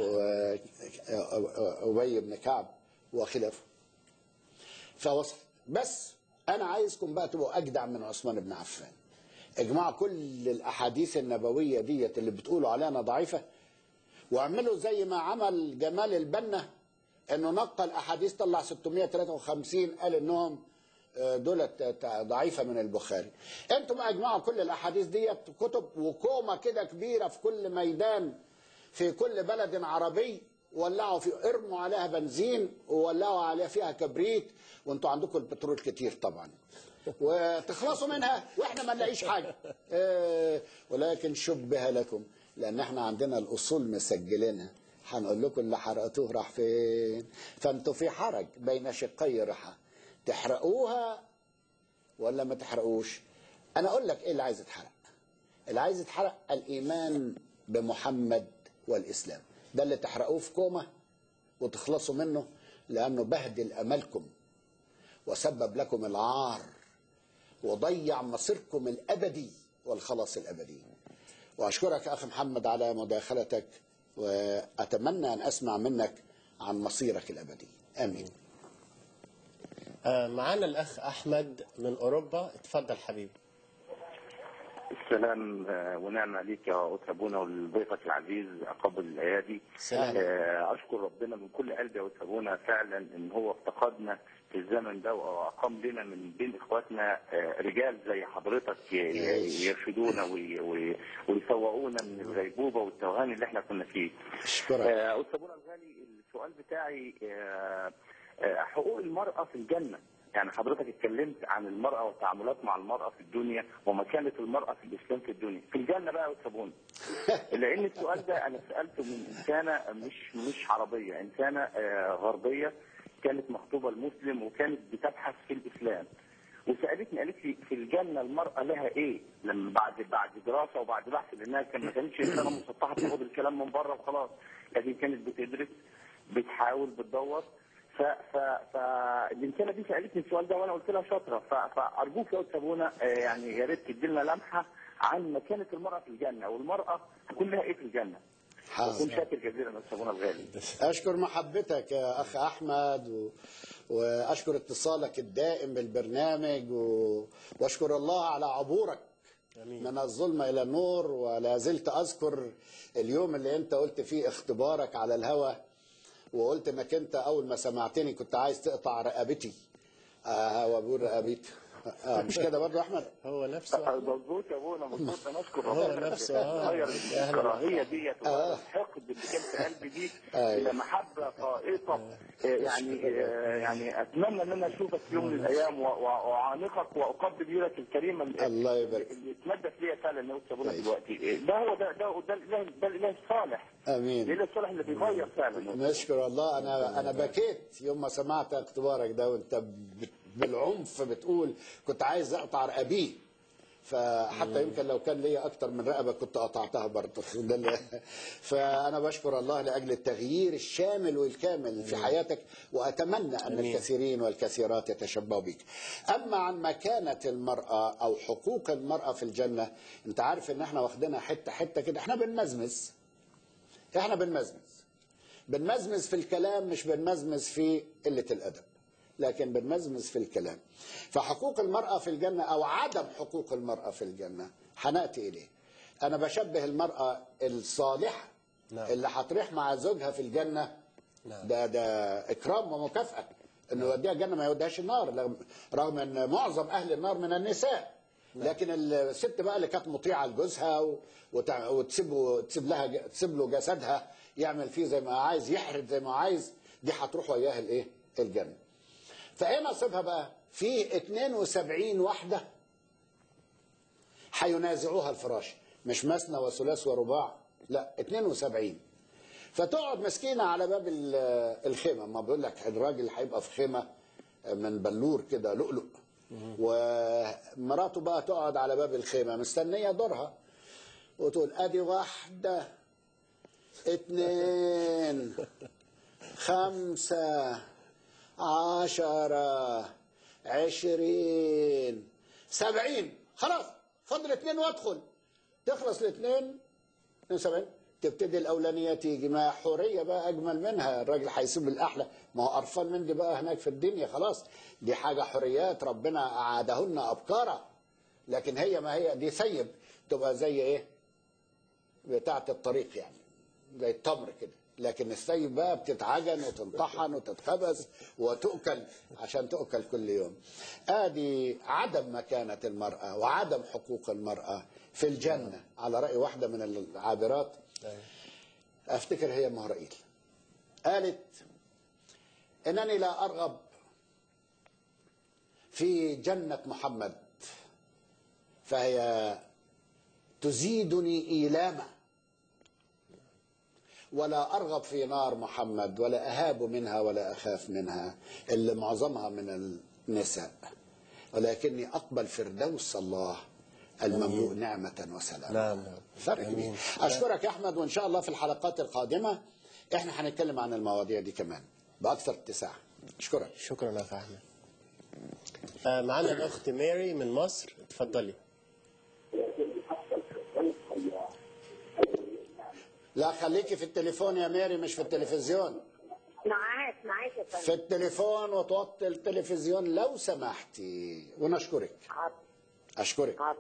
وأبي بن كعب وخلافه فوصل بس انا عايزكم بقى تبقوا اجدع من عثمان بن عفان اجمعوا كل الاحاديث النبويه ديت اللي بتقولوا علينا ضعيفه واعملوا زي ما عمل جمال البنا انه نقل احاديث طلع 653 قال انهم آه، دولت ضعيفه من البخاري انتم اجمعوا كل الاحاديث ديت كتب وكومه كده كبيره في كل ميدان في كل بلد عربي ولعوا في ارموا عليها بنزين وولعوا عليها فيها كبريت وانتوا عندكم البترول كتير طبعا وتخلصوا منها واحنا ما نلاقيش حاجه آه، ولكن شبه لكم لان احنا عندنا الاصول مسجلينها هنقول لكم اللي حرقتوه راح فين فانتوا في حرج بين شقي رحى تحرقوها ولا ما تحرقوش انا اقول لك ايه اللي عايز يتحرق اللي عايز يتحرق الايمان بمحمد والاسلام ده اللي تحرقوه في كومه وتخلصوا منه لانه بهدل املكم وسبب لكم العار وضيع مصيركم الابدي والخلاص الابدي واشكرك اخي محمد على مداخلتك واتمنى ان اسمع منك عن مصيرك الابدي امين آه، معانا الأخ أحمد من أوروبا اتفضل حبيبي السلام آه، ونعم عليك يا أستاذ أبونا ولضيفك العزيز قبل الأيادي سلام. آه، أشكر ربنا من كل قلبي يا أستاذ أبونا فعلا إن هو افتقدنا في الزمن ده وأقام لنا من بين إخواتنا آه، رجال زي حضرتك ي- ي- يرشدونا وي- وي- ويسوقونا من الغيبوبة والتوهان اللي احنا كنا فيه. اشكرك آه، أستاذ أبونا الغالي السؤال بتاعي آه، آه، حقوق المرأة في الجنة يعني حضرتك اتكلمت عن المرأة والتعاملات مع المرأة في الدنيا ومكانة المرأة في الإسلام في الدنيا في الجنة بقى يا أستاذ أبونا لأن السؤال ده أنا سألته من إنسانة مش مش عربية إنسانة آه، غربية كانت مخطوبة لمسلم وكانت بتبحث في الإسلام وسالتني قالت لي في الجنه المراه لها ايه؟ لما بعد بعد دراسه وبعد بحث لانها كان- ما كانتش انسانه مسطحه تاخد الكلام من بره وخلاص لكن كانت بتدرس بتحاول بتدور ف ف فالانسانه دي سالتني السؤال ده وانا قلت لها شاطره ف- فارجوك يا استاذ ابونا آه، يعني يا ريت تدي لنا لمحه عن مكانه المراه في الجنه والمراه هيكون لها ايه في الجنه؟ اكون حاضر شاكر جزيلا يا استاذ ابونا الغالي اشكر محبتك يا اخ احمد و... واشكر اتصالك الدائم بالبرنامج و... واشكر الله على عبورك من الظلمة إلى النور ولا زلت أذكر اليوم اللي أنت قلت فيه اختبارك على الهوى وقلت انك انت اول ما سمعتني كنت عايز تقطع رقبتي اه وابور رقبتي آه مش كده برضه يا احمد هو نفسه مظبوط يا ابونا مظبوط انا اشكر هو ربنا نفسه، آه. غير أهلا الكراهيه ديت آه. والحقد اللي كان في قلبي دي أيوة. الى محبه فائقه آه، يعني آه، يعني اتمنى ان انا اشوفك في يوم من الايام و- و- واعانقك واقبل يدك الكريمه اللي- الله يبارك. اللي اتمدت ليا فعلا يا استاذ ابونا طيب. دلوقتي ده هو ده ده ده الاله ده الاله الصالح امين الاله الصالح اللي بيغير فعلا نشكر الله انا انا بكيت يوم ما سمعت اختبارك ده وانت ب- بالعنف بتقول كنت عايز اقطع رقبيه فحتى يمكن لو كان ليا اكتر من رقبه كنت قطعتها برضه ده اللي- فانا بشكر الله لاجل التغيير الشامل والكامل في حياتك واتمنى ان أمين. الكثيرين والكثيرات يتشبهوا بك اما عن مكانه المراه او حقوق المراه في الجنه انت عارف ان احنا واخدينها حته حته كده احنا بنمزمز احنا بنمزمز بنمزمز في الكلام مش بنمزمز في قلة الأدب لكن بنمزمز في الكلام فحقوق المرأة في الجنة أو عدم حقوق المرأة في الجنة هنأتي إليه أنا بشبه المرأة الصالحة نعم. اللي هتريح مع زوجها في الجنة نعم. ده ده إكرام ومكافأة إنه يوديها الجنة ما يوديهاش النار رغم- رغم إن معظم أهل النار من النساء لكن الست بقى اللي كانت مطيعه لجوزها و- وتع- وتسيبه تسيب لها ج- تسيب له جسدها يعمل فيه زي ما عايز يحرد زي ما عايز دي هتروح وياها الايه؟ الجنه. فايه نصيبها بقى؟ في 72 واحده هينازعوها الفراش مش مثنى وثلاث ورباع لا 72 فتقعد مسكينه على باب ال- الخيمه ما بيقول لك الراجل هيبقى في خيمه من بلور كده لؤلؤ ومراته بقى تقعد على باب الخيمه مستنيه دورها وتقول ادي واحده اتنين خمسة عشرة عشرين سبعين خلاص فضل اتنين وادخل تخلص الاثنين 72 تبتدي الاولانيه تيجي ما حوريه بقى اجمل منها الراجل هيسيب الاحلى ما هو قرفان من دي بقى هناك في الدنيا خلاص دي حاجه حريات ربنا اعادهن ابكارا لكن هي ما هي دي ثيب تبقى زي ايه بتاعه الطريق يعني زي التمر كده لكن الثيب بقى بتتعجن وتنطحن وتتخبز وتؤكل عشان تؤكل كل يوم ادي عدم مكانه المراه وعدم حقوق المراه في الجنه على راي واحده من العابرات افتكر هي مهرئيل قالت انني لا ارغب في جنه محمد فهي تزيدني ايلاما ولا ارغب في نار محمد ولا اهاب منها ولا اخاف منها اللي معظمها من النساء ولكني اقبل فردوس الله المملوء نعمه وسلاما نعم نعم فرق كبير اشكرك يا احمد وان شاء الله في الحلقات القادمه احنا هنتكلم عن المواضيع دي كمان باكثر اتساع اشكرك شكرا يا أخ احمد آه، معانا الاخت ماري من مصر اتفضلي لا خليكي في التليفون يا ماري مش في التلفزيون معاك معاك يا في فندم التليفون وتوطي التلفزيون لو سمحتي ونشكرك حاضر اشكرك حاضر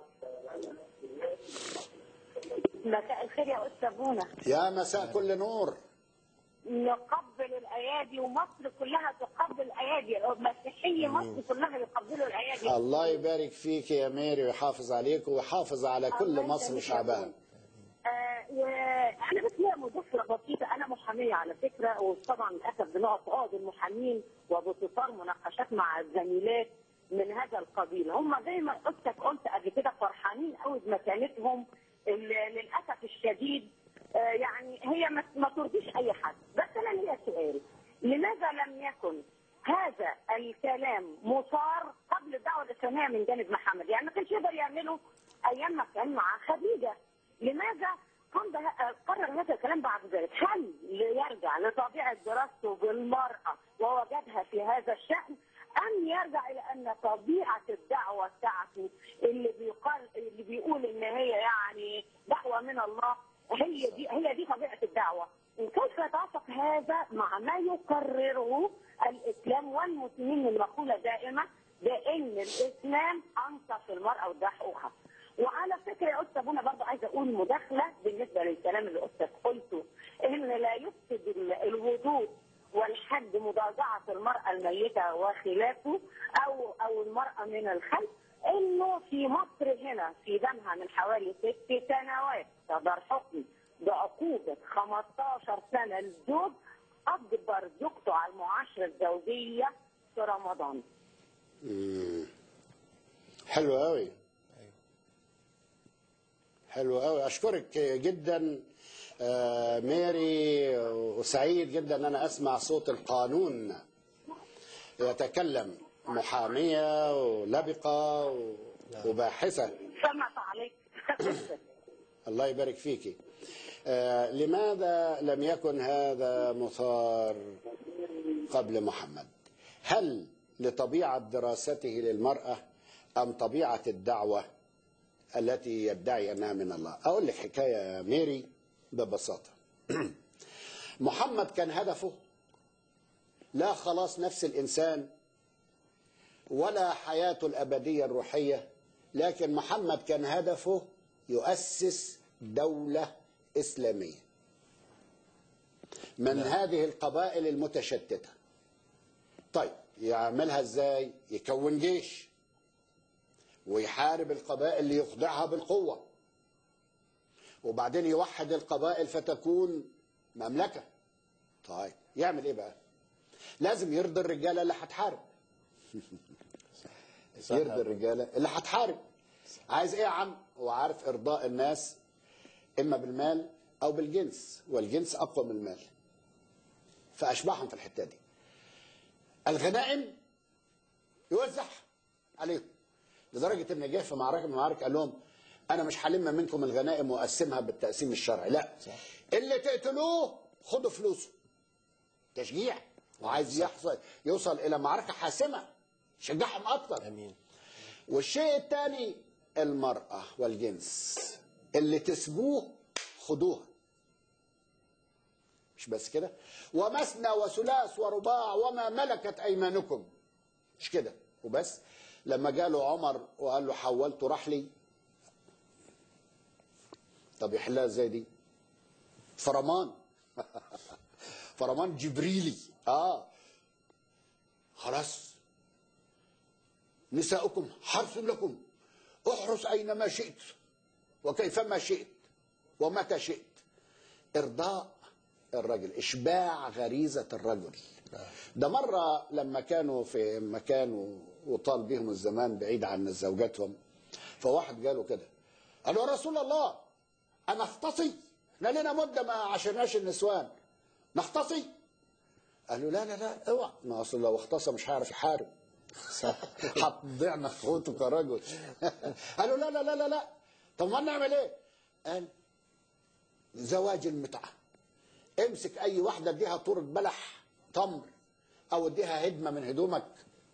مساء الخير يا استاذ بونا يا مساء كل نور نقبل الايادي ومصر كلها تقبل الايادي المسيحيه مصر كلها يقبلوا الايادي الله يبارك فيك يا ماري ويحافظ عليك ويحافظ على كل الله مصر يخليك يا وشعبها أبوي. آه وانا بس ليا مداخله بسيطه انا محاميه على فكره وطبعا للاسف بنقف عقد المحامين وبتصار مناقشات مع الزميلات من هذا القبيل هم دايما قصتك قلت قبل كده فرحانين قوي بمكانتهم اللي للاسف الشديد آه يعني هي ما- ما ترضيش اي حد بس انا ليا سؤال لماذا لم يكن هذا الكلام مثار قبل الدعوه الاسلاميه من جانب محمد يعني ما كانش يقدر يعمله ايام ما كان مع خديجه لماذا قام به- قرر هذا الكلام بعد ذلك هل ليرجع لطبيعه دراسته بالمراه ووجدها في هذا الشان ام يرجع الى ان طبيعه الدعوه بتاعته اللي بيقال اللي بيقول ان هي يعني دعوه من الله هي دي هي دي طبيعه الدعوه كيف يتوافق هذا مع ما يقرره الاسلام والمسلمين من مقوله دائمه بان الاسلام انصف المراه وده حقوقها وعلى فكره يا استاذ انا برضه عايزه اقول مداخله بالنسبه للكلام اللي استاذ قلته ان لا يفسد ال- الوضوء والحد مضاجعه المراه الميته وخلافه او او المراه من الخلف انه في مصر هنا في دمها من حوالي ست سنوات صدر حكم بعقوبه 15 سنه للزوج اجبر زوجته على المعاشره الزوجيه في رمضان مم. حلو قوي حلو قوي اشكرك جدا آه، ماري وسعيد جدا ان انا اسمع صوت القانون يتكلم محاميه ولبقه و- وباحثه سمعت عليك الله يبارك فيك آه، لماذا لم يكن هذا مثار قبل محمد هل لطبيعة دراسته للمرأة أم طبيعة الدعوة التي يدعي أنها من الله أقول لك حكاية يا ميري ببساطة محمد كان هدفه لا خلاص نفس الإنسان ولا حياته الأبدية الروحية لكن محمد كان هدفه يؤسس دولة إسلامية من هذه القبائل المتشتتة طيب يعملها ازاي يكون جيش ويحارب القبائل ليخضعها بالقوة وبعدين يوحد القبائل فتكون مملكة طيب يعمل ايه بقى لازم يرضي الرجالة اللي هتحارب يرضي الرجالة اللي هتحارب عايز ايه يا عم هو عارف ارضاء الناس اما بالمال او بالجنس والجنس اقوى من المال فاشبعهم في الحته دي الغنائم يوزعها عليهم لدرجه ان جه في معركه من المعارك قال لهم انا مش هلم منكم الغنائم واقسمها بالتقسيم الشرعي لا اللي تقتلوه خدوا فلوسه تشجيع وعايز يحصل يوصل الى معركه حاسمه شجعهم اكتر امين والشيء الثاني المرأة والجنس اللي تسبوه خدوها مش بس كده ومثنى وثلاث ورباع وما ملكت أيمانكم مش كده وبس لما جاله عمر وقال له حولت رحلي طب يحلها ازاي دي فرمان فرمان جبريلي اه خلاص نساؤكم حرث لكم احرس اينما شئت وكيفما شئت ومتى شئت ارضاء الرجل اشباع غريزه الرجل ده مره لما كانوا في مكان وطال بهم الزمان بعيد عن زوجاتهم فواحد قاله كده قال له يا رسول الله انا اختصي احنا لنا مده ما عاشرناش النسوان نختصي قال له لا لا لا اوعى ما اصل لو اختصى مش هيعرف يحارب صح هتضيع نفوته كرجل قال له لا لا لا لا لا طب ما نعمل ايه قال زواج المتعه امسك اي واحده اديها طورة بلح تمر او اديها هدمه من هدومك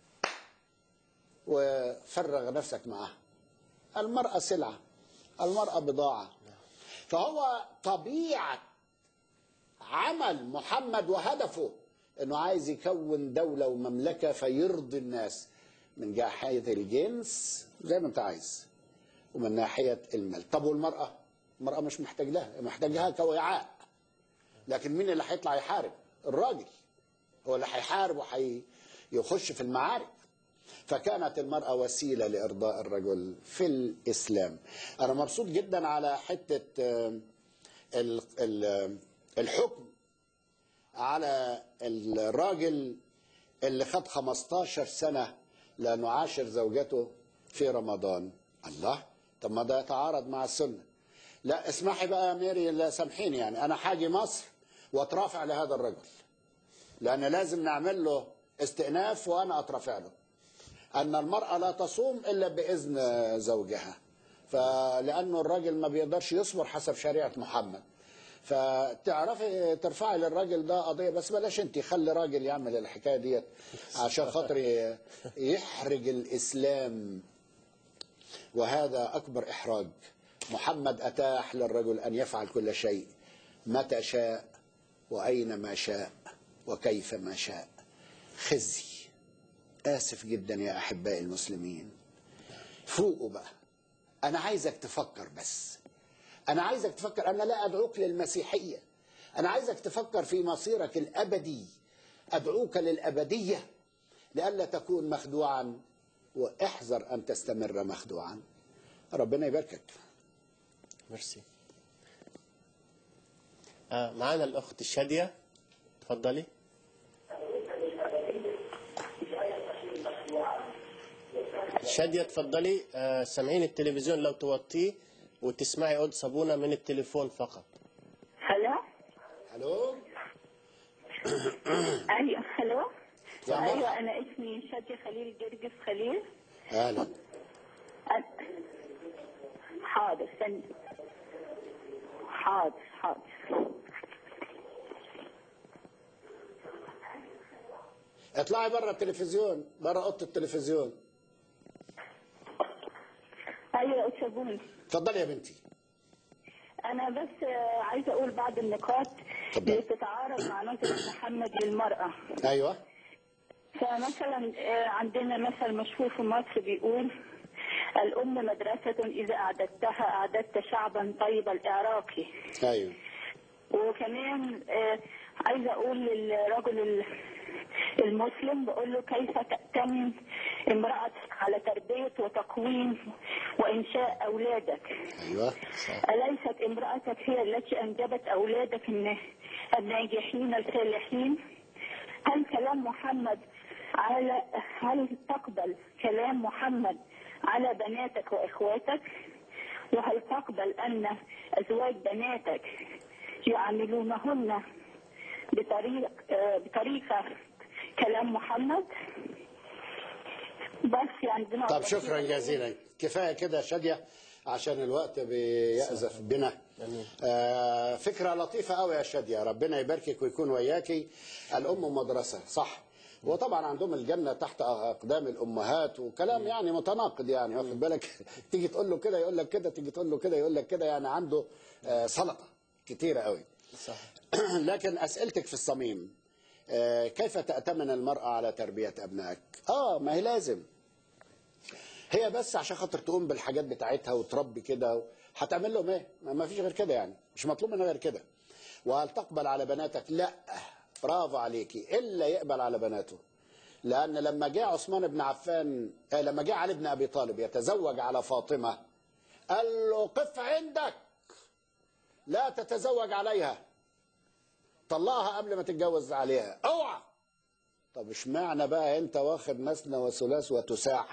وفرغ نفسك معاها المرأة سلعة المرأة بضاعة فهو طبيعة عمل محمد وهدفه انه عايز يكون دولة ومملكة فيرضي الناس من ناحية الجنس زي ما انت عايز ومن ناحية المال طب والمرأة المرأة مش محتاج لها محتاج لها كوعاء لكن مين اللي هيطلع يحارب الراجل هو اللي هيحارب وهيخش في المعارك فكانت المرأة وسيلة لإرضاء الرجل في الإسلام أنا مبسوط جدا على حتة آه، ال- ال- الحكم على الراجل اللي خد 15 سنة لأنه عاشر زوجته في رمضان الله طب ما ده يتعارض مع السنة لا اسمحي بقى يا ميري لا سامحيني يعني أنا حاجي مصر واترافع لهذا الرجل لأن لازم نعمل له استئناف وأنا أترافع له أن المرأة لا تصوم إلا بإذن زوجها فلأنه الراجل ما بيقدرش يصبر حسب شريعة محمد فتعرفي ترفعي للراجل ده قضية بس بلاش انت خلي راجل يعمل الحكاية ديت عشان خاطر ي- يحرج الإسلام وهذا أكبر إحراج محمد أتاح للرجل أن يفعل كل شيء متى شاء وأينما شاء وكيفما شاء خزي آسف جدا يا أحبائي المسلمين فوقوا بقى أنا عايزك تفكر بس أنا عايزك تفكر أنا لا أدعوك للمسيحية أنا عايزك تفكر في مصيرك الأبدي أدعوك للأبدية لئلا تكون مخدوعا واحذر أن تستمر مخدوعا ربنا يباركك ميرسي آه معانا الأخت شادية تفضلي شادية تفضلي آه سامعين التلفزيون لو توطيه وتسمعي عود صابونة من التليفون فقط هلا الو ايوه هلو يا مرحبا. ايوه انا اسمي شادية خليل جرجس خليل اهلا أ- حاضر استنى حاضر حاضر اطلعي بره التلفزيون بره اوضه التلفزيون ايوه يا استاذ بوني اتفضلي يا بنتي انا بس آه، عايزه اقول بعض النقاط اتفضلي. اللي بتتعارض مع نظره محمد للمراه ايوه فمثلا آه، عندنا مثل مشهور في مصر بيقول الأم مدرسة إذا أعددتها أعددت شعبا طيب الإعراق ايوه وكمان آه، عايزة أقول للرجل ال- المسلم بقول له كيف تأتمن امرأتك على تربية وتقويم وإنشاء أولادك ايوه أليست امرأتك هي التي أنجبت أولادك الن- الناجحين الفالحين هل كلام محمد على هل تقبل كلام محمد على بناتك وإخواتك وهل تقبل أن أزواج بناتك يعاملونهن بطريق آه، بطريقة كلام محمد بس يعني دي نقطة طب شكرا جزيلا كفايه كده يا شاديه عشان الوقت بيأزف بنا آه فكره لطيفه قوي يا شاديه ربنا يباركك ويكون وياكي الام مدرسه صح وطبعا عندهم الجنه تحت اقدام الامهات وكلام يعني متناقض يعني واخد بالك تيجي تقول له كده يقول لك كده تيجي تقول له كده يقول لك كده يعني عنده آه سلطه كتيره قوي صح لكن اسئلتك في الصميم آه، كيف تأتمن المرأة على تربية أبنائك؟ آه ما هي لازم هي بس عشان خاطر تقوم بالحاجات بتاعتها وتربي كده هتعمل لهم ايه؟ ما ما فيش غير كده يعني مش مطلوب منها غير كده وهل تقبل على بناتك؟ لا برافو عليكي الا يقبل على بناته لان لما جاء عثمان بن عفان آه، لما جاء علي بن ابي طالب يتزوج على فاطمه قال له قف عندك لا تتزوج عليها طلقها قبل ما تتجوز عليها اوعى طب اشمعنى بقى انت واخد مثنى وثلاث وتساع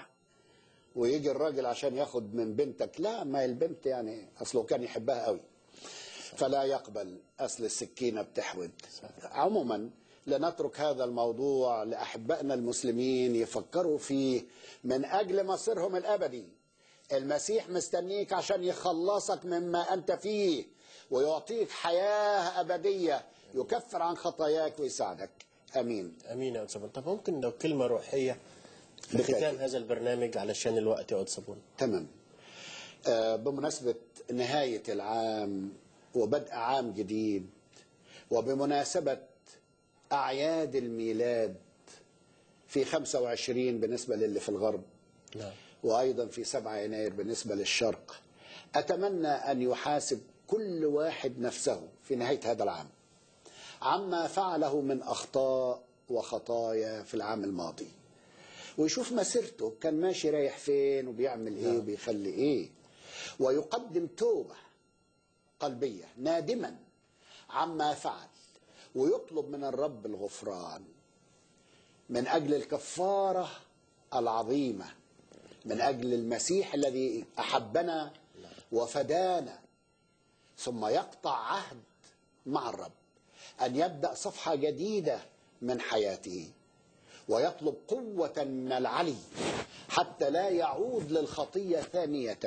ويجي الراجل عشان ياخد من بنتك لا ما هي البنت يعني اصله كان يحبها قوي فلا يقبل اصل السكينه بتحود عموما لنترك هذا الموضوع لاحبائنا المسلمين يفكروا فيه من اجل مصيرهم الابدي المسيح مستنيك عشان يخلصك مما انت فيه ويعطيك حياه ابديه يكفر عن خطاياك ويساعدك امين امين يا أستاذ صابون طب ممكن لو كلمه روحيه في بالتأكيد. ختام هذا البرنامج علشان الوقت يا أستاذ صابون تمام آه، بمناسبة نهاية العام وبدء عام جديد وبمناسبة أعياد الميلاد في 25 بالنسبة للي في الغرب نعم وأيضا في 7 يناير بالنسبة للشرق أتمنى أن يحاسب كل واحد نفسه في نهاية هذا العام عما فعله من أخطاء وخطايا في العام الماضي ويشوف مسيرته كان ماشي رايح فين وبيعمل ايه وبيخلي ايه ويقدم توبة قلبية نادما عما فعل ويطلب من الرب الغفران من أجل الكفارة العظيمة من أجل المسيح الذي أحبنا وفدانا ثم يقطع عهد مع الرب أن يبدأ صفحة جديدة من حياته ويطلب قوة من العلي حتى لا يعود للخطية ثانية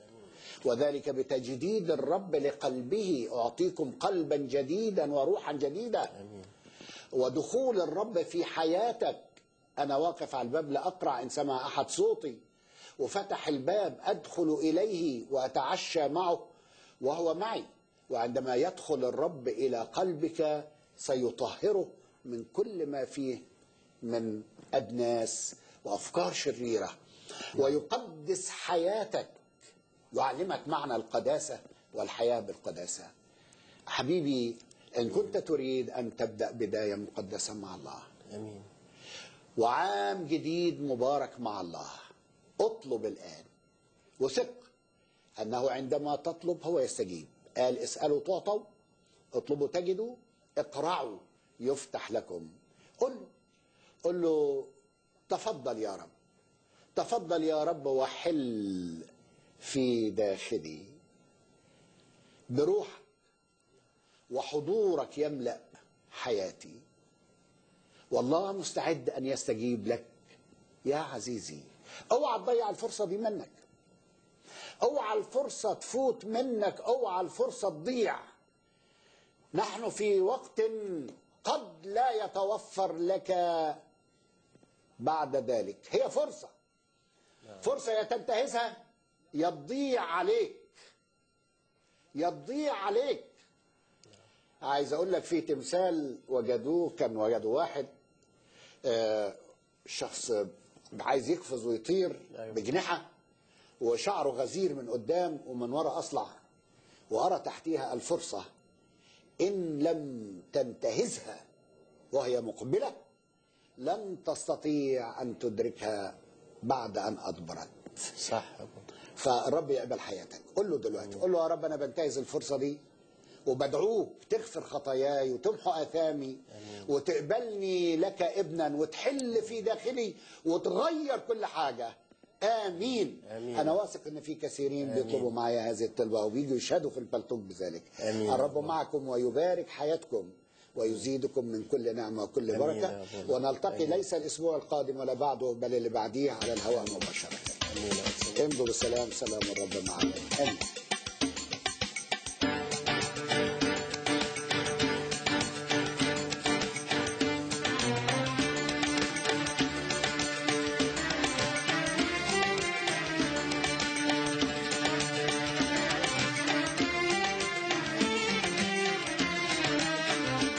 وذلك بتجديد الرب لقلبه أعطيكم قلبا جديدا وروحا جديدة ودخول الرب في حياتك أنا واقف على الباب لأقرع إن سمع أحد صوتي وفتح الباب أدخل إليه وأتعشى معه وهو معي وعندما يدخل الرب إلى قلبك سيطهره من كل ما فيه من أدناس وأفكار شريرة ويقدس حياتك يعلمك معنى القداسة والحياة بالقداسة حبيبي إن كنت تريد أن تبدأ بداية مقدسة مع الله امين وعام جديد مبارك مع الله اطلب الآن وثق أنه عندما تطلب هو يستجيب قال اسألوا تعطوا اطلبوا تجدوا اقرعوا يفتح لكم قل له قل له تفضل يا رب تفضل يا رب وحل في داخلي بروحك وحضورك يملأ حياتي والله مستعد أن يستجيب لك يا عزيزي اوعى تضيع الفرصة دي منك اوعى الفرصة تفوت منك اوعى الفرصة تضيع نحن في وقت قد لا يتوفر لك بعد ذلك هي فرصة فرصة يا تنتهزها يا تضيع عليك يا تضيع عليك عايز اقول لك في تمثال وجدوه كان وجدوا واحد آه، شخص عايز يقفز ويطير بجنحه وشعره غزير من قدام ومن وراء اصلع وارى تحتيها الفرصه ان لم تنتهزها وهي مقبله لن تستطيع ان تدركها بعد ان ادبرت صح فالرب يقبل حياتك قول له دلوقتي قول له يا رب انا بنتهز الفرصه دي وبدعوك تغفر خطاياي وتمحو اثامي وتقبلني لك ابنا وتحل في داخلي وتغير كل حاجه امين, آمين. انا واثق ان في كثيرين بيطلبوا معايا هذه الطلبه وبيجوا يشهدوا في البلطوك بذلك آمين. الرب معكم ويبارك حياتكم ويزيدكم من كل نعمه وكل آمين بركه يا أبونا. ونلتقي ليس الاسبوع القادم ولا بعده بل اللي بعديه على الهواء مباشره امين يا أستاذ. امضوا بالسلام سلام الرب معكم امين